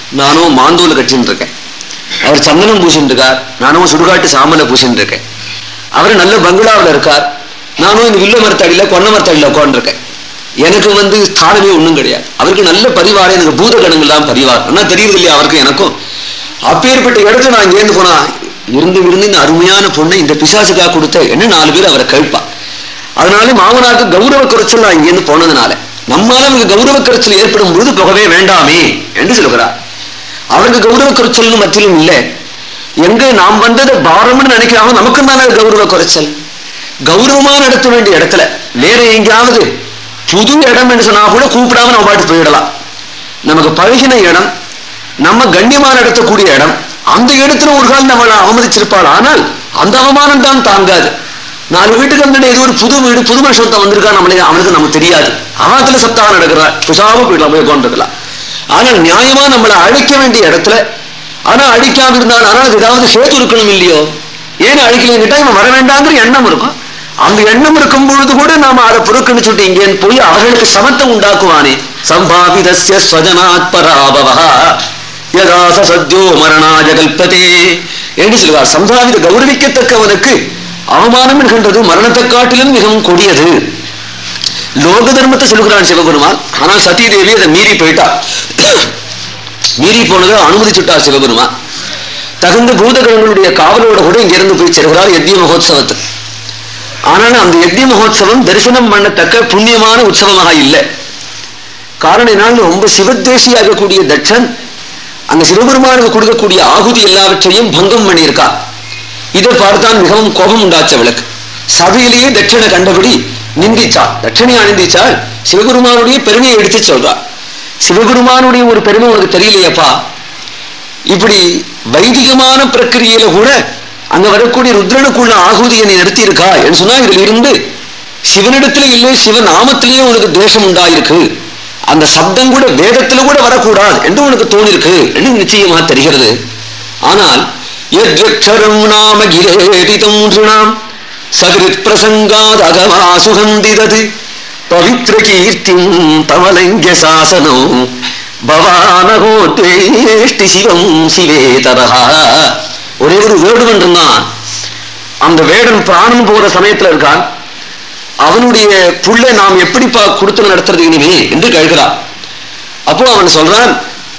நானும் மாந்தூல கட்டின்னு இருக்கேன் அவர் சந்தனம் பூசின்னு இருக்கார் நானும் சுடுகாட்டு சாம்பலை பூசின்னு இருக்கேன் அவர் நல்ல பங்களாவில் இருக்கார் நானும் இந்த வில்ல மரத்தடியில கொன்ன மரத்தடியில உட்காந்துருக்கேன் எனக்கு வந்து ஸ்தானமே ஒண்ணும் கிடையாது அவருக்கு நல்ல பரிவாரம் எனக்கு பூத கணங்கள் தான் பரிவாரம் ஆனா தெரியுது இல்லையா அவருக்கும் எனக்கும் அப்பேற்பட்ட இடத்துல நான் இங்கேருந்து போனா இருந்து இருந்து இந்த அருமையான பொண்ணை இந்த பிசாசுக்காக கொடுத்த என்ன நாலு பேர் அவரை கேட்பா அதனால மாமனாருக்கு கௌரவ குறைச்சல் நான் இங்கேருந்து போனதுனால நம்மால அவருக்கு கௌரவ குறைச்சல் ஏற்படும் பொழுது போகவே வேண்டாமே என்று சொல்கிறார் அவருக்கு கௌரவ குறைச்சல்னு மத்தியிலும் இல்லை எங்க நாம் வந்தது பாரம்னு நினைக்கிறாங்க நமக்கு தானே கௌரவ குறைச்சல் கௌரவமா நடத்த வேண்டிய இடத்துல வேற எங்கேயாவது புது இடம் என்று சொன்னா கூட கூப்பிடாம நம்ம பாட்டு போயிடலாம் நமக்கு பழகின இடம் நம்ம கண்ணியமா நடத்தக்கூடிய இடம் அந்த இடத்துல ஒரு கால் நம்மளை அவமதிச்சிருப்பாள் ஆனால் அந்த அவமானம் தான் தாங்காது நாலு வீட்டுக்கு வந்து ஏதோ ஒரு புது வீடு புது மனுஷன் வந்திருக்கா நம்மளே அவனுக்கு நமக்கு தெரியாது அவத்துல சப்தாக நடக்கிறா குசாம போயிடலாம் போய் உட்காந்துருக்கலாம் ஆனால் நியாயமா நம்மளை அழைக்க வேண்டிய இடத்துல ஆனா அழிக்காம இருந்தால் ஆனால் அது ஏதாவது சேர்த்து இருக்கணும் இல்லையோ ஏன் அழிக்கலைன்னு கேட்டா இவன் வர வேண்டாங்கிற எண்ணம் இருக்கும் அந்த எண்ணம் இருக்கும் பொழுது கூட நாம அதை புறக்கணிச்சுட்டு இங்கே போய் அவர்களுக்கு சமத்தை உண்டாக்குவானே சம்பாவிதஸ்ய ஸ்வஜனாத் பராபவா யதாச சத்யோ மரணாய கல்பதே என்று சொல்வார் சம்பாவித கௌரவிக்கத்தக்கவனுக்கு அவமானம் என்கின்றது மரணத்தை காட்டிலும் மிகவும் கொடியது லோக தர்மத்தை சொல்லுகிறான் சிவபெருமான் ஆனால் சதி தேவி அதை மீறி போயிட்டா மீறி போனதை அனுமதிச்சுட்டார் சிவபெருமான் தகுந்த பூதகணங்களுடைய காவலோட கூட இங்கிருந்து போய் சேர்கிறார் யஜ்ய மகோத்சவத்துக்கு ஆனால் அந்த யஜ்ய மகோத்சவம் தரிசனம் பண்ணத்தக்க புண்ணியமான உற்சவமாக இல்லை காரணம் என்னால் ரொம்ப சிவத்வேஷியாகக்கூடிய தட்சன் அந்த சிவபெருமானுக்கு கொடுக்கக்கூடிய ஆகுதி எல்லாவற்றையும் பங்கம் பண்ணியிருக்கா இதை பார்த்தான் மிகவும் கோபம் உண்டாச்ச விளக்கு சபையிலேயே தட்சணை கண்டபடி நிந்திச்சாள் தட்சணையா நிந்திச்சால் சிவபெருமானுடைய பெருமையை எடுத்து சொல்றார் சிவபெருமானுடைய ஒரு பெருமை உனக்கு தெரியலையப்பா இப்படி வைதிகமான பிரக்கிரியில கூட அங்க வரக்கூடிய ருத்ரனுக்குள்ள ஆகுதியை நீ நிறுத்தி இருக்கா என்று சொன்னா இதுல இருந்து சிவனிடத்துல இல்லை சிவன் நாமத்திலேயே உனக்கு தேசம் உண்டாயிருக்கு அந்த சப்தம் கூட வேதத்துல கூட வரக்கூடாது என்று உனக்கு தோணிருக்கு என்று நிச்சயமா தெரிகிறது ஆனால் யத்யக்ஷரம் நாம கிரேடிதம் ருணாம் சகிருத் பிரசங்காத் அகமா சுகந்திதது பவித்ர கீர்த்திம் தவலங்கிய சாசனம் பவானகோ தேஷ்டி சிவம் சிவே தரஹா ஒரே ஒரு வேடுவன் இருந்தான் அந்த வேடன் பிராணம் போற சமயத்துல இருக்கான் அவனுடைய புள்ளை நாம் எப்படிப்பா கொடுத்து நடத்துறது இனிமே என்று கேட்கிறான் அப்போ அவன் சொல்றான்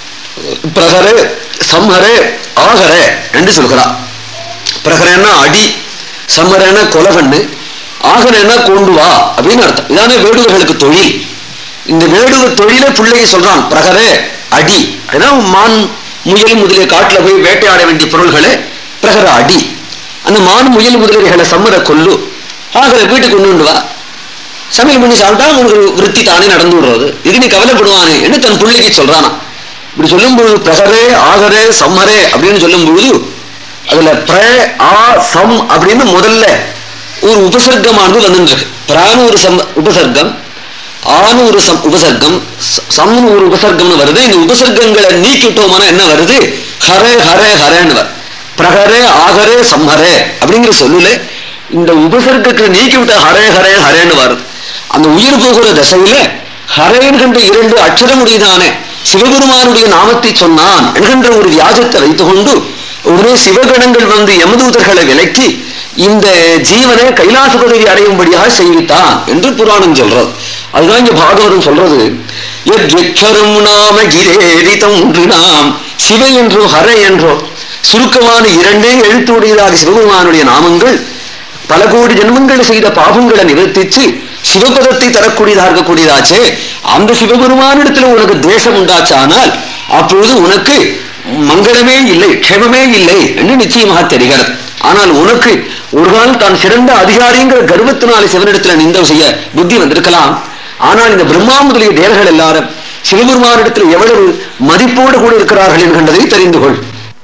பிரகரே சம்ஹரே ஆகரே என்று சொல்கிறான் பிரகரன்னா அடி சம்மரேன்னா கொலகண்ணு ஆகரேன்னா கொண்டு வா அப்படின்னு அர்த்தம் இதானே வேடுவர்களுக்கு தொழில் இந்த வேடுவ தொழில பிள்ளையை சொல்றான் பிரகரே அடி ஏன்னா மான் முயல் முதலிய காட்டுல போய் வேட்டையாட வேண்டிய பொருள்களை பிரகர அடி அந்த மான் முயல் முதலியவைகளை சம்மர கொல்லு ஆகல வீட்டுக்கு கொண்டு வா சமையல் பண்ணி சாப்பிட்டா உனக்கு விருத்தி தானே நடந்து விடுறது இது நீ கவலைப்படுவானே என்று தன் பிள்ளைக்கு சொல்றானா இப்படி சொல்லும் பொழுது பிரகரே ஆகரே சம்மரே அப்படின்னு சொல்லும் பொழுது அதுல பிர ஆ சம் அப்படின்னு முதல்ல ஒரு உபசர்க்கமானது வந்துருக்கு பிரான்னு ஒரு சம் உபசர்க்கம் ஆணு ஒரு சம் உபசர்க்கம் ச- சம்னு ஒரு உபசர்க்கம்னு வருது இந்த உபசர்க்கங்களை நீக்கிட்டோம்னா என்ன வருது ஹரே ஹரே ஹரேன்னு வரும் பிரகரே ஆகரே சம்ஹரே அப்படிங்கிற சொல்லுல இந்த உபசர்க்கத்தை நீக்கி விட்ட ஹரே ஹரே ஹரேன்னு வருது அந்த உயிர் போகிற தசையில ஹரேன் கண்ட இரண்டு அக்ஷரமுடையதானே சிவபெருமானுடைய நாமத்தை சொன்னான் என்கின்ற ஒரு வியாஜத்தை வைத்துக்கொண்டு உடனே சிவகணங்கள் வந்து யமதூதர்களை விலக்கி இந்த ஜீவனை கைலாச பதவி அடையும்படியாக செய்வித்தான் என்று புராணம் சொல்றது அதுதான் இங்க பாகவதம் சொல்றது எத்யக்ஷரம் நாம கிரேரிதம் நாம் சிவ என்றோ ஹர என்றோ சுருக்கமான இரண்டே எழுத்துடையதாக சிவபெருமானுடைய நாமங்கள் பல கோடி ஜென்மங்கள் செய்த பாவங்களை நிவர்த்திச்சு சிவபதத்தை தரக்கூடியதாக இருக்கக்கூடியதாச்சே அந்த சிவபெருமானிடத்துல உனக்கு தேசம் உண்டாச்சானால் அப்பொழுது உனக்கு மங்களமே இல்லை க்ஷேமமே இல்லை என்று நிச்சயமாக தெரிகிறது ஆனால் உனக்கு ஒரு கால் தான் சிறந்த அதிகாரிங்கிற கர்வத்தினாலே சிவனிடத்துல நிந்தம் செய்ய புத்தி வந்திருக்கலாம் ஆனால் இந்த பிரம்மா முதலிய தேவர்கள் எல்லாரும் சிவபெருமானிடத்தில் எவ்வளவு மதிப்போடு கூட இருக்கிறார்கள் என்கின்றதை தெரிந்து கொள்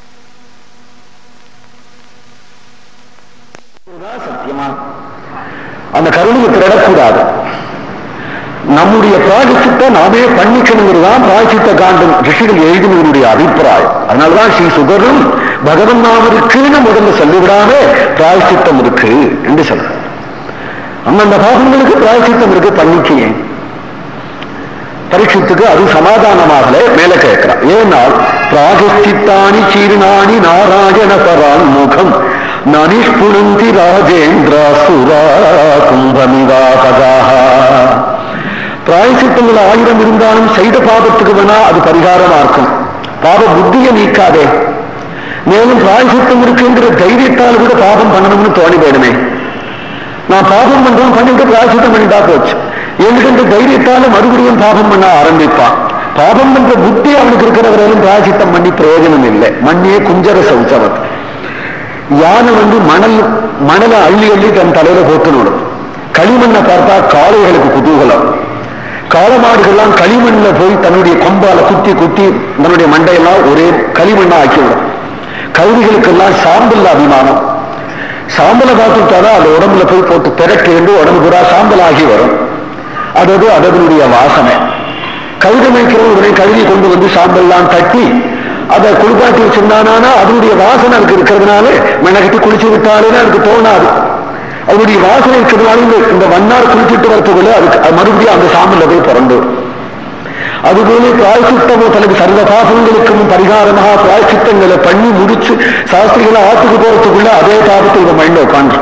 சத்தியமா அந்த கருணையை திரடக்கூடாது நம்முடைய பிராயச்சித்தை நாமே பண்ணிக்கணுங்கிறதுதான் பிராயச்சித்த காண்டம் ரிஷிகள் எழுதினதனுடைய அபிப்பிராயம் அதனாலதான் ஸ்ரீ சுகரும் பகவன் நாமருக்குன்னு முதல்ல சொல்லிவிடாம பிராயச்சித்தம் இருக்கு என்று சொல்றார் அந்தந்த பாகங்களுக்கு பிராயச்சித்தம் இருக்கு பண்ணிக்கையே பரீட்சித்துக்கு அது சமாதானமாகல மேல கேட்கிறான் ஏனால் பிராகஸ்தித்தானி சீர்ணானி நாராயண பரான் முகம் நனிஷ்புணந்தி ராஜேந்திரா சுரா கும்பமிவாபதாக பிராயசித்தங்கள் ஆயிரம் இருந்தாலும் செய்த பாபத்துக்கு வேணா அது பரிகாரமா இருக்கும் பாப புத்தியை நீக்காதே மேலும் பிராயசித்தம் இருக்குங்கிற தைரியத்தால் கூட பாபம் பண்ணணும்னு தோணி போயிடுமே நான் பாபம் பண்றோம் பண்ணிட்டு பிராயசித்தம் பண்ணிட்டா போச்சு என்கிட்ட தைரியத்தால மறுபடியும் பாபம் பண்ண ஆரம்பிப்பான் பாபம் பண்ற புத்தி அவனுக்கு இருக்கிற வரையிலும் பிராயசித்தம் பண்ணி பிரயோஜனம் இல்லை மண்ணியே குஞ்சர சௌச்சவத் யானை வந்து மணல் மணலை அள்ளி அள்ளி தன் தலையில போட்டு விடும் களிமண்ணை பார்த்தா காளைகளுக்கு குதூகலம் காளமாடுகள்லாம் களிமண்ல போய் தன்னுடைய கொம்பால குத்தி குத்தி தன்னுடைய மண்டையெல்லாம் ஒரே களிமண்ணா ஆக்கிவிடும் கழுவிகளுக்கெல்லாம் சாம்பல் அபிமானம் சாம்பலை பார்த்துட்டாதான் அந்த உடம்புல போய் போட்டு திரட்டி என்று உடம்பு பூரா சாம்பல் ஆகி வரும் அதாவது அதனுடைய வாசனை கழுத மேய்க்கிறவன் உடனே கழுவி கொண்டு வந்து சாம்பல்லாம் தட்டி அதை குளிப்பாட்டி வச்சிருந்தானா அதனுடைய வாசனை அதுக்கு இருக்கிறதுனால மெனக்கட்டி குளிச்சு விட்டாலேன்னு அதுக்கு தோணாது அதனுடைய வாசனை இருக்கிறதுனால இந்த இந்த வண்ணார் குளிச்சுட்டு வரத்துக்குள்ள அதுக்கு அது மறுபடியும் அந்த சாம்பல்ல போய் பிறந்து அதுபோல பிராய்ச்சித்தமோ தனது சர்வ பாபங்களுக்கும் பரிகாரமாக பிராய்ச்சித்தங்களை பண்ணி முடிச்சு சாஸ்திரிகளை ஆத்துக்கு போறதுக்குள்ள அதே பாபத்தை இவன் மைண்ட உட்காந்து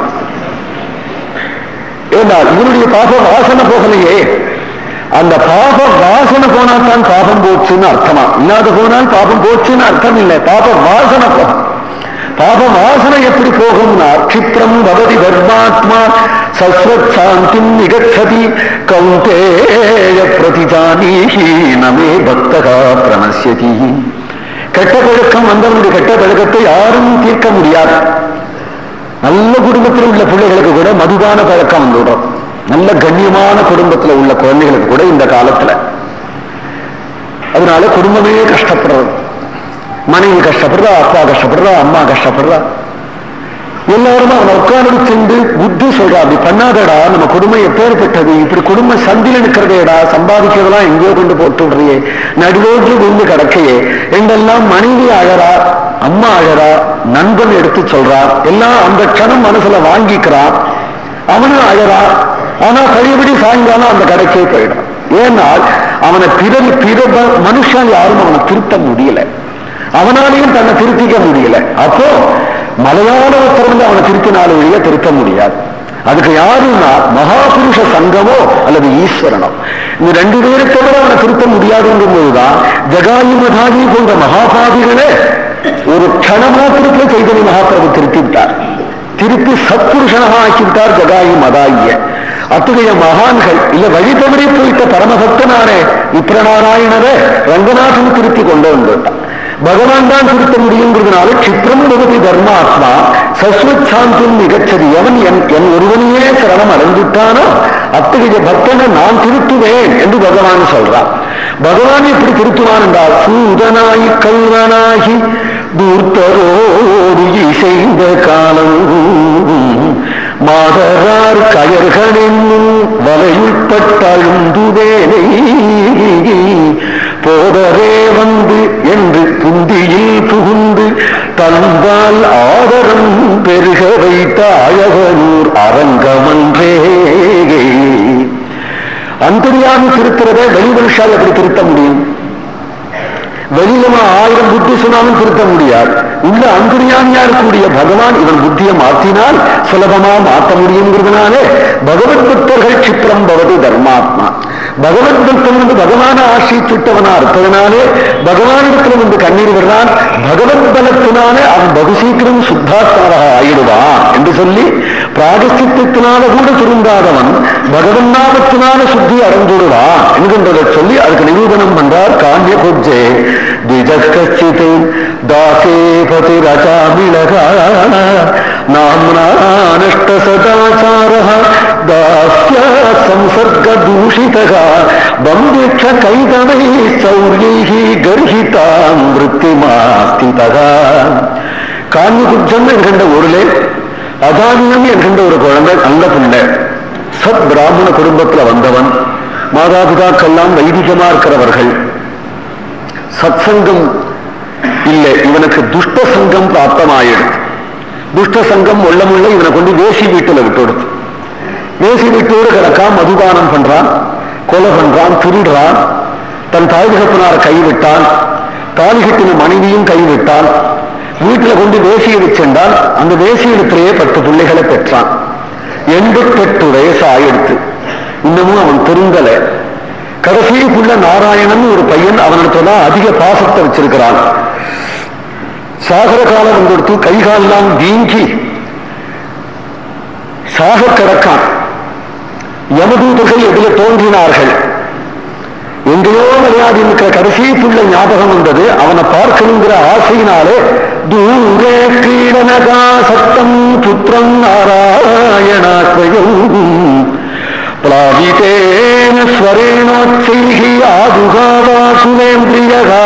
ஏன்னா இவனுடைய பாப வாசனை போகலையே அந்த பாப வாசனை போனால்தான் பாபம் போச்சுன்னு அர்த்தமா இல்லாத போனால் பாபம் போச்சுன்னு அர்த்தம் இல்லை பாப வாசனை போகும் பாப வாசனை எப்படி போகும்னா க்ஷிப்ரம் பவதி தர்மாத்மா சஸ்வத் சாந்தி நிகச்சதி கௌந்தேய பிரதிஜானீஹி நமே பக்தகா பிரணசியதி கெட்ட பழக்கம் வந்தவனுடைய கெட்ட பழக்கத்தை யாரும் தீர்க்க முடியாது நல்ல குடும்பத்தில் உள்ள பிள்ளைகளுக்கு கூட மதுபான பழக்கம் வந்துவிடும் நல்ல கண்ணியமான குடும்பத்தில் உள்ள குழந்தைகளுக்கு கூட இந்த காலத்துல அதனால குடும்பமே கஷ்டப்படுறது மனைவி கஷ்டப்படுறா அப்பா கஷ்டப்படுறா அம்மா கஷ்டப்படுறா எல்லாருமே அவனை உட்கார்ந்து சென்று புத்தி சொல்றா அப்படி பண்ணாதடா நம்ம குடும்பம் எப்பேற்பட்டது இப்படி குடும்பம் சந்தில நிற்கிறதேடா சம்பாதிக்கிறதெல்லாம் எங்கேயோ கொண்டு போட்டு விடுறியே நடுவோன்று விழுந்து கிடக்கையே என்றெல்லாம் மனைவி அழறா அம்மா அழறா நண்பன் எடுத்து சொல்றா எல்லாம் அந்த க்ஷணம் மனசுல வாங்கிக்கிறான் அவனும் அழறா ஆனா பழையபடி சாயங்காலம் அந்த கடைக்கே போயிடும் ஏனால் அவனை பிற பிற மனுஷன் யாரும் அவனை திருத்த முடியல அவனாலையும் தன்னை திருத்திக்க முடியல அப்போ மலையாள ஒருத்தர் அவனை திருத்தினாலும் வழிய திருத்த முடியாது அதுக்கு யாருன்னா மகாபுருஷ சங்கமோ அல்லது ஈஸ்வரனோ இந்த ரெண்டு பேரை தவிர அவனை திருத்த முடியாதுங்கும் போதுதான் ஜகாயு மதாயி போன்ற மகாபாதிகளே ஒரு க்ஷணமாத்திரத்தில் சைதன்ய மகாபிரபு திருத்தி விட்டார் திருப்பி சத்புருஷனாக ஆக்கிவிட்டார் ஜகாயு மதாயிய அத்தகைய மகான்கள் இல்ல வழி தவறி போயிட்ட பரமபக்தனானே விப்ரநாராயணரை ரங்கநாதன் திருத்தி கொண்டு வந்துட்டான் பகவான் தான் திருத்த முடியுங்கிறதுனால சித்திரம் பகதி தர்மாத்மா சஸ்வத் சாந்தியும் மிகச்சது எவன் என் என் ஒருவனையே சரணம் அடைந்துட்டானோ அத்தகைய பக்தனை நான் திருத்துவேன் என்று பகவான் சொல்றான் பகவான் எப்படி திருத்துவான் என்றால் சூதனாய் கல்வனாகி தூர்த்தரோடு இசைந்த காலம் மாதரார் கயர்களென்னும் வலையுட்பட்டழுந்துவேனை போதரே வந்து என்று புந்தியில் புகுந்து தந்தால் ஆதரம் பெருக வைத்த அழகனூர் அரங்கமன்றே அந்தரியாமி திருத்துறதை வெளி மனுஷால் எப்படி திருத்த முடியும் வெளியில ஆயிரம் புத்தி சொன்னாலும் திருத்த முடியாது உள்ள அந்தரியாமியா இருக்கக்கூடிய பகவான் இவன் புத்தியை மாற்றினால் சுலபமா மாற்ற முடியுங்கிறதுனாலே பகவத் பக்தர்கள் சித்திரம் பவது தர்மாத்மா பகவத் பக்தன் வந்து பகவான ஆசிரிச்சுட்டவனா இருப்பதனாலே பகவானிடத்தில் வந்து கண்ணீர் விடுறான் பகவத் பலத்தினாலே அவன் பகு சீக்கிரம் சுத்தாத்மாவாக ஆயிடுவான் என்று சொல்லி பிராகசித்தினால கூட திருந்தாதவன் பகவன் நாமத்தினால சுத்தி அடைந்துடுவான் என்கின்றதை சொல்லி அதுக்கு நிரூபணம் பண்றார் காண்டிய பூஜை द्विजकश्चित् दासे पतिरचामिलगा नाम्ना नष्टसदाचारः दास्या संसर्गदूषितः बन्दिक्ष कैतवैः चौर्यैः गर्हितां वृत्तिमास्तितः காஞ்சிபுஜம் என்கின்ற ஊரிலே அதானியம் என்கின்ற ஒரு குழந்தை நல்ல பிள்ளை சத் பிராமண குடும்பத்துல வந்தவன் மாதாபிதாக்கெல்லாம் வைதிகமா இருக்கிறவர்கள் சத்சங்கம் இல்லை இவனுக்கு துஷ்ட சங்கம் பிராப்தமாயிடுது துஷ்ட சங்கம் உள்ள முள்ள இவனை கொண்டு வேசி வீட்டுல விட்டுடுது வேசி வீட்டோடு கிடக்கான் மதுபானம் பண்றான் கொலை பண்றான் திருடுறான் தன் தாய் தகப்பனார் கைவிட்டான் தாலி கட்டின மனைவியும் கைவிட்டான் வீட்டில் கொண்டு வேசியை வச்சிருந்தால் அந்த வேசியிடத்திலேயே பத்து பிள்ளைகளை பெற்றான் எண்பத்தெட்டு வயசு ஆயிடுத்து இன்னமும் அவன் திருந்தல கடைசிக்குள்ள நாராயணன் ஒரு பையன் அவனிடத்துல தான் அதிக பாசத்தை வச்சிருக்கிறான் சாகர காலம் வந்துடுத்து கை காலெல்லாம் வீங்கி சாக கிடக்கான் யமதூதர்கள் எதில் தோன்றினார்கள் எங்கேயோ விளையாடி இருக்கிற கடைசி புள்ள ஞாபகம் வந்தது அவனை பார்க்கணுங்கிற ஆசையினாலே தூரே கீழனகா சத்தம் புத்திரம் நாராயணாத்வயம் பிளாவிதேன ஸ்வரேணோச்சைகி ஆதுகாவா சுவேந்திரியகா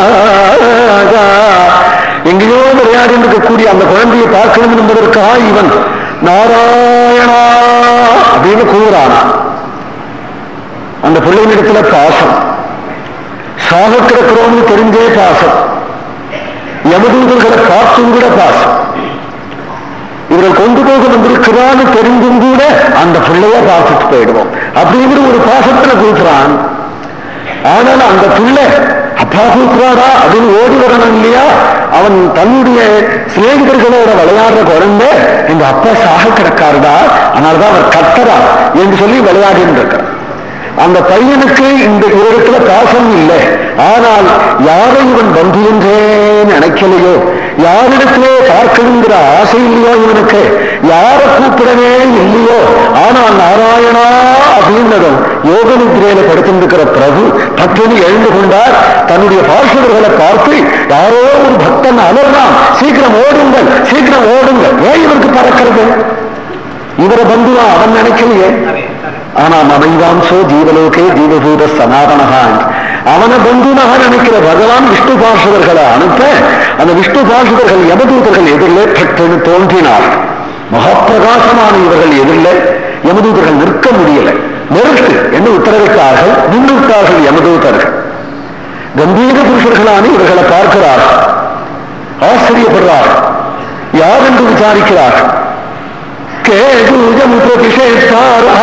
எங்கேயோ விளையாடி இருக்கக்கூடிய அந்த குழந்தையை பார்க்கணும் என்பதற்காக இவன் நாராயணா அப்படின்னு கூறானா அந்த பிள்ளைகளிடத்துல பாசம் சாக கிடக்கிறோம்னு தெரிஞ்சே பாசம் யமதூதர்களை பார்த்தும் கூட பாசம் இவர்கள் கொண்டு போக வந்திருக்கிறான்னு தெரிஞ்சும் கூட அந்த பிள்ளைய பார்த்துட்டு போயிடுவோம் அப்படிங்கிற ஒரு பாசத்துல கூட்டுறான் ஆனால் அந்த பிள்ளை அப்பா கூப்பிடாடா அப்படின்னு ஓடி வரணும் இல்லையா அவன் தன்னுடைய சிநேகிதர்களோட விளையாடுற குழந்தை எங்க அப்பா சாக கிடக்காருடா அதனாலதான் அவர் கத்தரா என்று சொல்லி விளையாடின்னு இருக்கிறான் அந்த பையனுக்கு இந்த இடத்துல பாசம் இல்லை ஆனால் யாரை இவன் பந்து என்றே நினைக்கலையோ யாரிடத்திலே பார்க்கணுங்கிற ஆசை இல்லையோ இவனுக்கு யாரை கூப்பிடவே இல்லையோ ஆனால் நாராயணா அப்படின்னதும் யோக நிதிரையில படுத்திருக்கிற பிரபு பக்தனி எழுந்து கொண்டார் தன்னுடைய பார்ஷவர்களை பார்த்து யாரோ ஒரு பக்தன் அலர்றான் சீக்கிரம் ஓடுங்கள் சீக்கிரம் ஓடுங்கள் ஏன் இவருக்கு பறக்கிறது இவரை பந்துவா அவன் நினைக்கலையே ஆனா மமைவாம்சோ ஜீவலோகே ஜீவபூத சனாதனகான் அவனை பந்துனாக நினைக்கிற பகவான் விஷ்ணு பார்ஷவர்களை அனுப்ப அந்த விஷ்ணு பார்ஷவர்கள் யமதூதர்கள் எதிரிலே பட்டெனு தோன்றினார் மகாப்பிரகாசமான இவர்கள் எதிரில் யமதூதர்கள் நிற்க முடியல நிறுத்து என்று உத்தரவிட்டார்கள் முன்னிட்டார்கள் யமதூதர்கள் கம்பீர புருஷர்களான இவர்களை பார்க்கிறார்கள் ஆச்சரியப்படுறார்கள் யார் என்று விசாரிக்கிறார்கள் केजूजं प्रतिषेधारः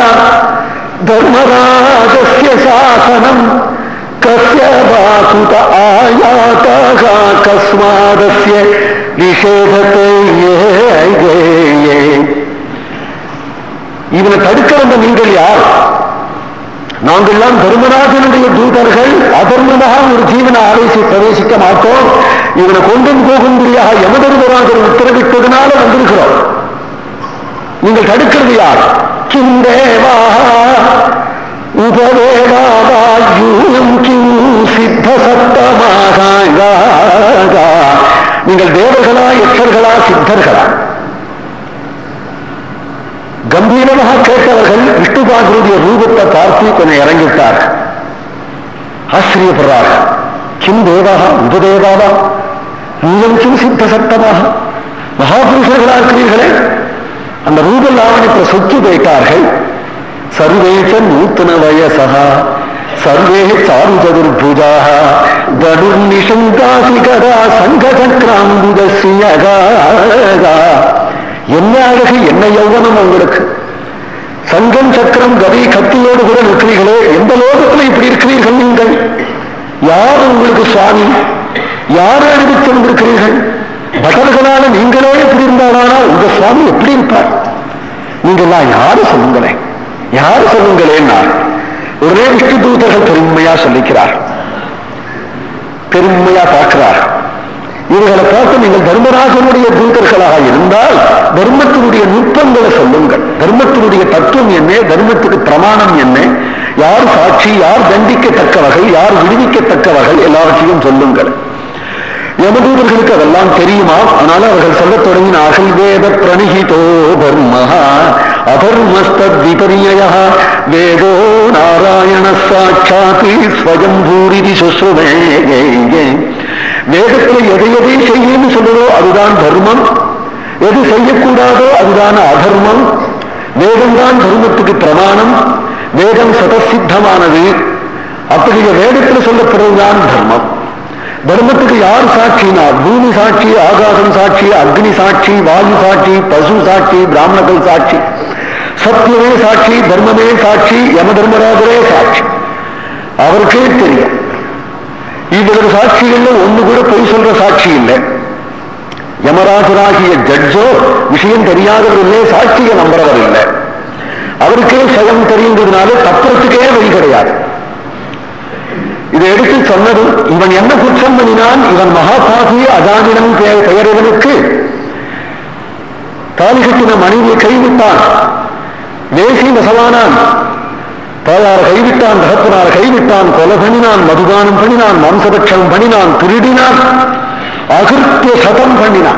धर्मराजस्य शासनं कस्य वासुत आयातः कस्मादस्य निषेधते இவனை தடுக்க வந்த நீங்கள் யார் நாங்கள்லாம் தர்மராஜனுடைய தூதர்கள் அதர்மமாக ஒரு ஜீவனை ஆலோசி பிரவேசிக்க மாட்டோம் இவனை கொண்டு போகும்படியாக யமதர்மராஜர் உத்தரவிட்டதுனால வந்திருக்கிறோம் நீங்கள் தடுக்கிறது யார் கிம் தேவா உபதேவாயூயம் கிம் சித்த சத்தமாக நீங்கள் தேவர்களா எச்சர்களா சித்தர்களா கம்பீரமாக கேட்டவர்கள் விஷ்ணுபாகருடைய ரூபத்தை பார்த்து கொஞ்சம் இறங்கிவிட்டார் ஆச்சரியப்படுறார் கிம் தேவாக உபதேவாவா யூயம் கிம் சித்த சத்தமாக மகாபுருஷர்களா இருக்கிறீர்களே அந்த ரூப லாவணத்தை சொத்து போயிட்டார்கள் சர்வேச்ச நூத்தன வயசா சர்வே சாரு சதுர்புஜாக தடுர்நிஷங்காசி கதா சங்கசக்ராம்புதசியகா என்ன அழகு என்ன யௌவனம் உங்களுக்கு சங்கம் சக்கரம் கதை கத்தியோடு கூட இருக்கிறீர்களே எந்த லோகத்தில் இப்படி இருக்கிறீர்கள் நீங்கள் யார் உங்களுக்கு சுவாமி யார் அறிவித்து வந்திருக்கிறீர்கள் பட்டர்களான நீங்களே எப்படி இருந்தாலும் உங்க சுவாமி எப்படி இருப்பார் நீங்கெல்லாம் யாரு சொல்லுங்களேன் யாரு சொல்லுங்களேன் நான் ஒரே விஷ்ணு தூதர்கள் பெருமையா சொல்லிக்கிறார் பெருமையா பார்க்கிறார் இவர்களை பார்த்து நீங்கள் தர்மராஜனுடைய தூதர்களாக இருந்தால் தர்மத்தினுடைய நுட்பங்களை சொல்லுங்கள் தர்மத்தினுடைய தத்துவம் என்ன தர்மத்துக்கு பிரமாணம் என்ன யார் சாட்சி யார் தண்டிக்கத்தக்க வகை யார் விடுவிக்கத்தக்க வகை எல்லாவற்றையும் சொல்லுங்கள் யமதூதர்களுக்கு அதெல்லாம் தெரியுமா ஆனால் அவர்கள் சொல்லத் தொடங்கினார்கள் வேத பிரணிகிதோ தர்மஹா அதர்மஸ்தத் விபரிய வேதோ நாராயண சாட்சாத்தி ஸ்வயம் பூரிதி சுஸ்ருமே வேதத்தில் எதை எதை செய்யன்னு சொல்லுதோ அதுதான் தர்மம் எது செய்யக்கூடாதோ அதுதான் அதர்மம் வேதம்தான் தர்மத்துக்கு பிரமாணம் வேதம் சதசித்தமானது அப்படிங்கிற வேதத்தில் சொல்லப்படுறதுதான் தர்மம் தர்மத்துக்கு யார் சாட்சினா பூமி சாட்சி ஆகாசம் சாட்சி அக்னி சாட்சி வாயு சாட்சி பசு சாட்சி பிராமணர்கள் சாட்சி சத்யமே சாட்சி தர்மமே சாட்சி யம தர்மராஜரே சாட்சி அவருக்கே தெரியும் இவ்வளவு சாட்சிகள்ல ஒண்ணு கூட பொய் சொல்ற சாட்சி இல்லை யமராஜராகிய ஜட்ஜோ விஷயம் தெரியாதவர்களே சாட்சியை நம்புறவர் இல்லை அவருக்கே சயம் தெரியுங்கிறதுனால தப்புறத்துக்கே வழி கிடையாது இதை எடுத்து சொன்னதும் இவன் என்ன குற்றம் பண்ணினான் இவன் மகாபாகி அஜாமினம் பெயரவனுக்கு தாலி கட்டின மனைவியை கைவிட்டான் தேசி நசவானான் தாயார் கைவிட்டான் தகப்பனார் கைவிட்டான் கொலை பண்ணினான் மதுபானம் பண்ணினான் மாம்சபட்சம் பண்ணினான் திருடினான் அகிருத்திய சதம் பண்ணினான்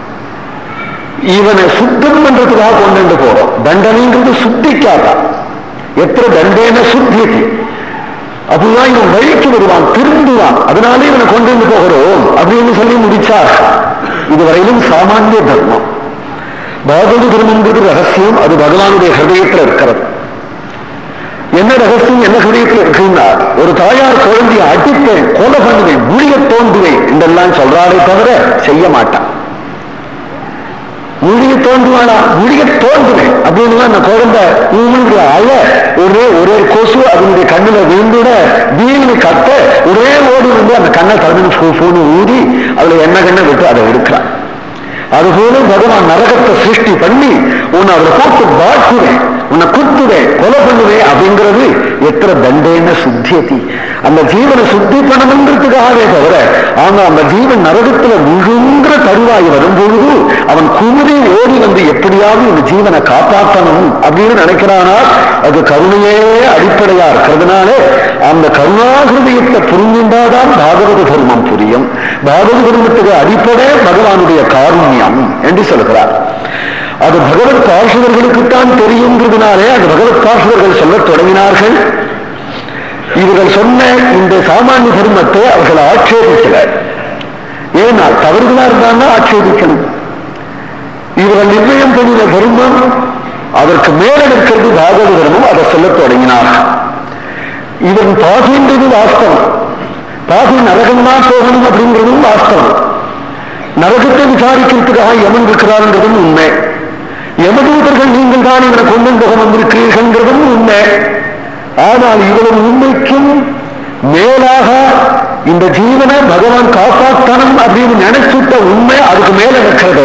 இவனை சுத்தம் பண்றதுக்காக கொண்டு போறோம் தண்டனைங்கிறது சுத்திக்காதான் எத்தனை தண்டேன சுத்தியது அப்படிதான் இவன் வழிக்கு வருவான் திருந்துவான் அதனாலே இவனை கொண்டு வந்து போகிறோம் அப்படின்னு சொல்லி முடிச்சார் இதுவரையிலும் சாமானிய தர்மம் பாகவத தர்மங்கிறது ரகசியம் அது பகவானுடைய ஹிருதயத்தில் இருக்கிறது என்ன ரகசியம் என்ன ஹிருதயத்தில் இருக்குன்னா ஒரு தாயார் குழந்தைய அடிப்பேன் கொலை பண்ணுவேன் முடிய தோண்டுவேன் என்றெல்லாம் சொல்றாளே தவிர செய்ய மாட்டான் முடிய தோண்டுவானா முடிய தோண்டுவேன் அப்படின்னு அந்த குழந்தை ஊமுங்கிற அழ ஒரே ஒரே கொசு அதனுடைய கண்ணுல விழுந்துட வீணு கத்த ஒரே ஓடி வந்து அந்த கண்ணை திறந்து பூனு ஊதி அதுல எண்ணெய் கண்ணை விட்டு அதை எடுக்கிறான் அதுபோல பகவான் நரகத்தை சிருஷ்டி பண்ணி உன்னை அவரை போட்டு பாட்டுவேன் உன்னை குத்துவேன் கொலை பண்ணுவேன் அப்படிங்கிறது எத்தனை தண்டேன சுத்தியதி அந்த ஜீவனை சுத்தி பண்ணணுங்கிறதுக்காகவே தவிர ஆனா அந்த ஜீவன் நரகத்துல முழுங்கிற தருவாய் வரும்பொழுது அவன் குமுறி ஓடி வந்து எப்படியாவது இந்த ஜீவனை காப்பாற்றணும் அப்படின்னு நினைக்கிறானா அது கருணையே அடிப்படையா இருக்கிறதுனால அந்த கருணாகிருதயத்தை புரிஞ்சின்றாதான் பாகவத தர்மம் புரியும் பாகவத தர்மத்துக்கு அடிப்படை பகவானுடைய காருண்யம் என்று சொல்கிறார் அது பகவத் பாஷகர்களுக்குத்தான் தெரியுங்கிறதுனாலே அது பகவத் பாஷகர்கள் சொல்லத் தொடங்கினார்கள் இவர்கள் சொன்ன இந்த சாமானிய தர்மத்தை அவர்கள் ஆட்சேபிக்கல ஏன்னா தவறுகளா இருந்தாங்க ஆட்சேபிக்கணும் இவர்கள் நிர்ணயம் பண்ணின தர்மம் அதற்கு மேல இருக்கிறது பாகவத தர்மம் அதை சொல்லத் தொடங்கினார்கள் இவன் பாகின்றது வாஸ்தவம் பாகி நரகம் தான் போகணும் அப்படிங்கிறதும் வாஸ்தவம் நரகத்தை விசாரிக்கிறதுக்காக யமன் இருக்கிறார்ன்றதும் உண்மை யமதூதர்கள் நீங்கள் தான் இவனை கொண்டு போக வந்திருக்கிறீர்கள்ன்றதும் உண்மை ஆனால் இவ்வளவு உண்மைக்கும் மேலாக இந்த ஜீவனை பகவான் காப்பாற்றணும் அப்படின்னு நினைச்சுட்ட உண்மை அதுக்கு மேல இருக்கிறது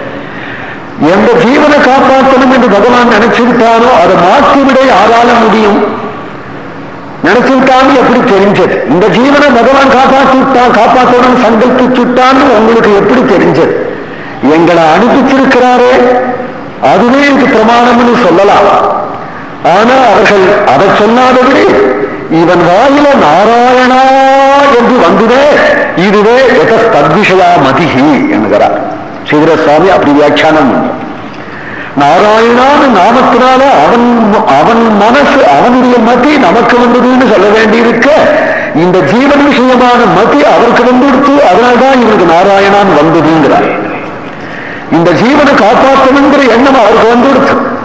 எந்த ஜீவனை காப்பாற்றணும் என்று பகவான் நினைச்சிருக்கானோ அதை மாற்றிவிட யாரால முடியும் நினைச்சுட்டான்னு எப்படி தெரிஞ்சது இந்த ஜீவனை பகவான் காப்பாற்றிட்டான் காப்பாற்றணும் சங்கல்பிச்சுட்டான்னு உங்களுக்கு எப்படி தெரிஞ்சது எங்களை அனுப்பிச்சிருக்கிறாரே அதுவே எனக்கு பிரமாணம்னு சொல்லலாம் ஆனா அவர்கள் அதை சொல்லாதபடி இவன் வாயில நாராயணா என்று வந்ததே இதுவே எத தத்விஷயா மதிஹி என்கிறார் சிவரசுவாமி அப்படி வியாக்கியானம் பண்றார். நாராயணான்னு நாமத்தினால அவன் அவன் மனசு அவனுடைய மதி நமக்கு வந்ததுன்னு சொல்ல வேண்டியிருக்க இந்த ஜீவன் விஷயமான மதி அவருக்கு வந்துடுத்து அதனால்தான் இவருக்கு நாராயணான் வந்ததுங்கிறார் இந்த ஜீவனை காப்பாற்றணுங்கிற எண்ணம் அவருக்கு வந்துடுச்சு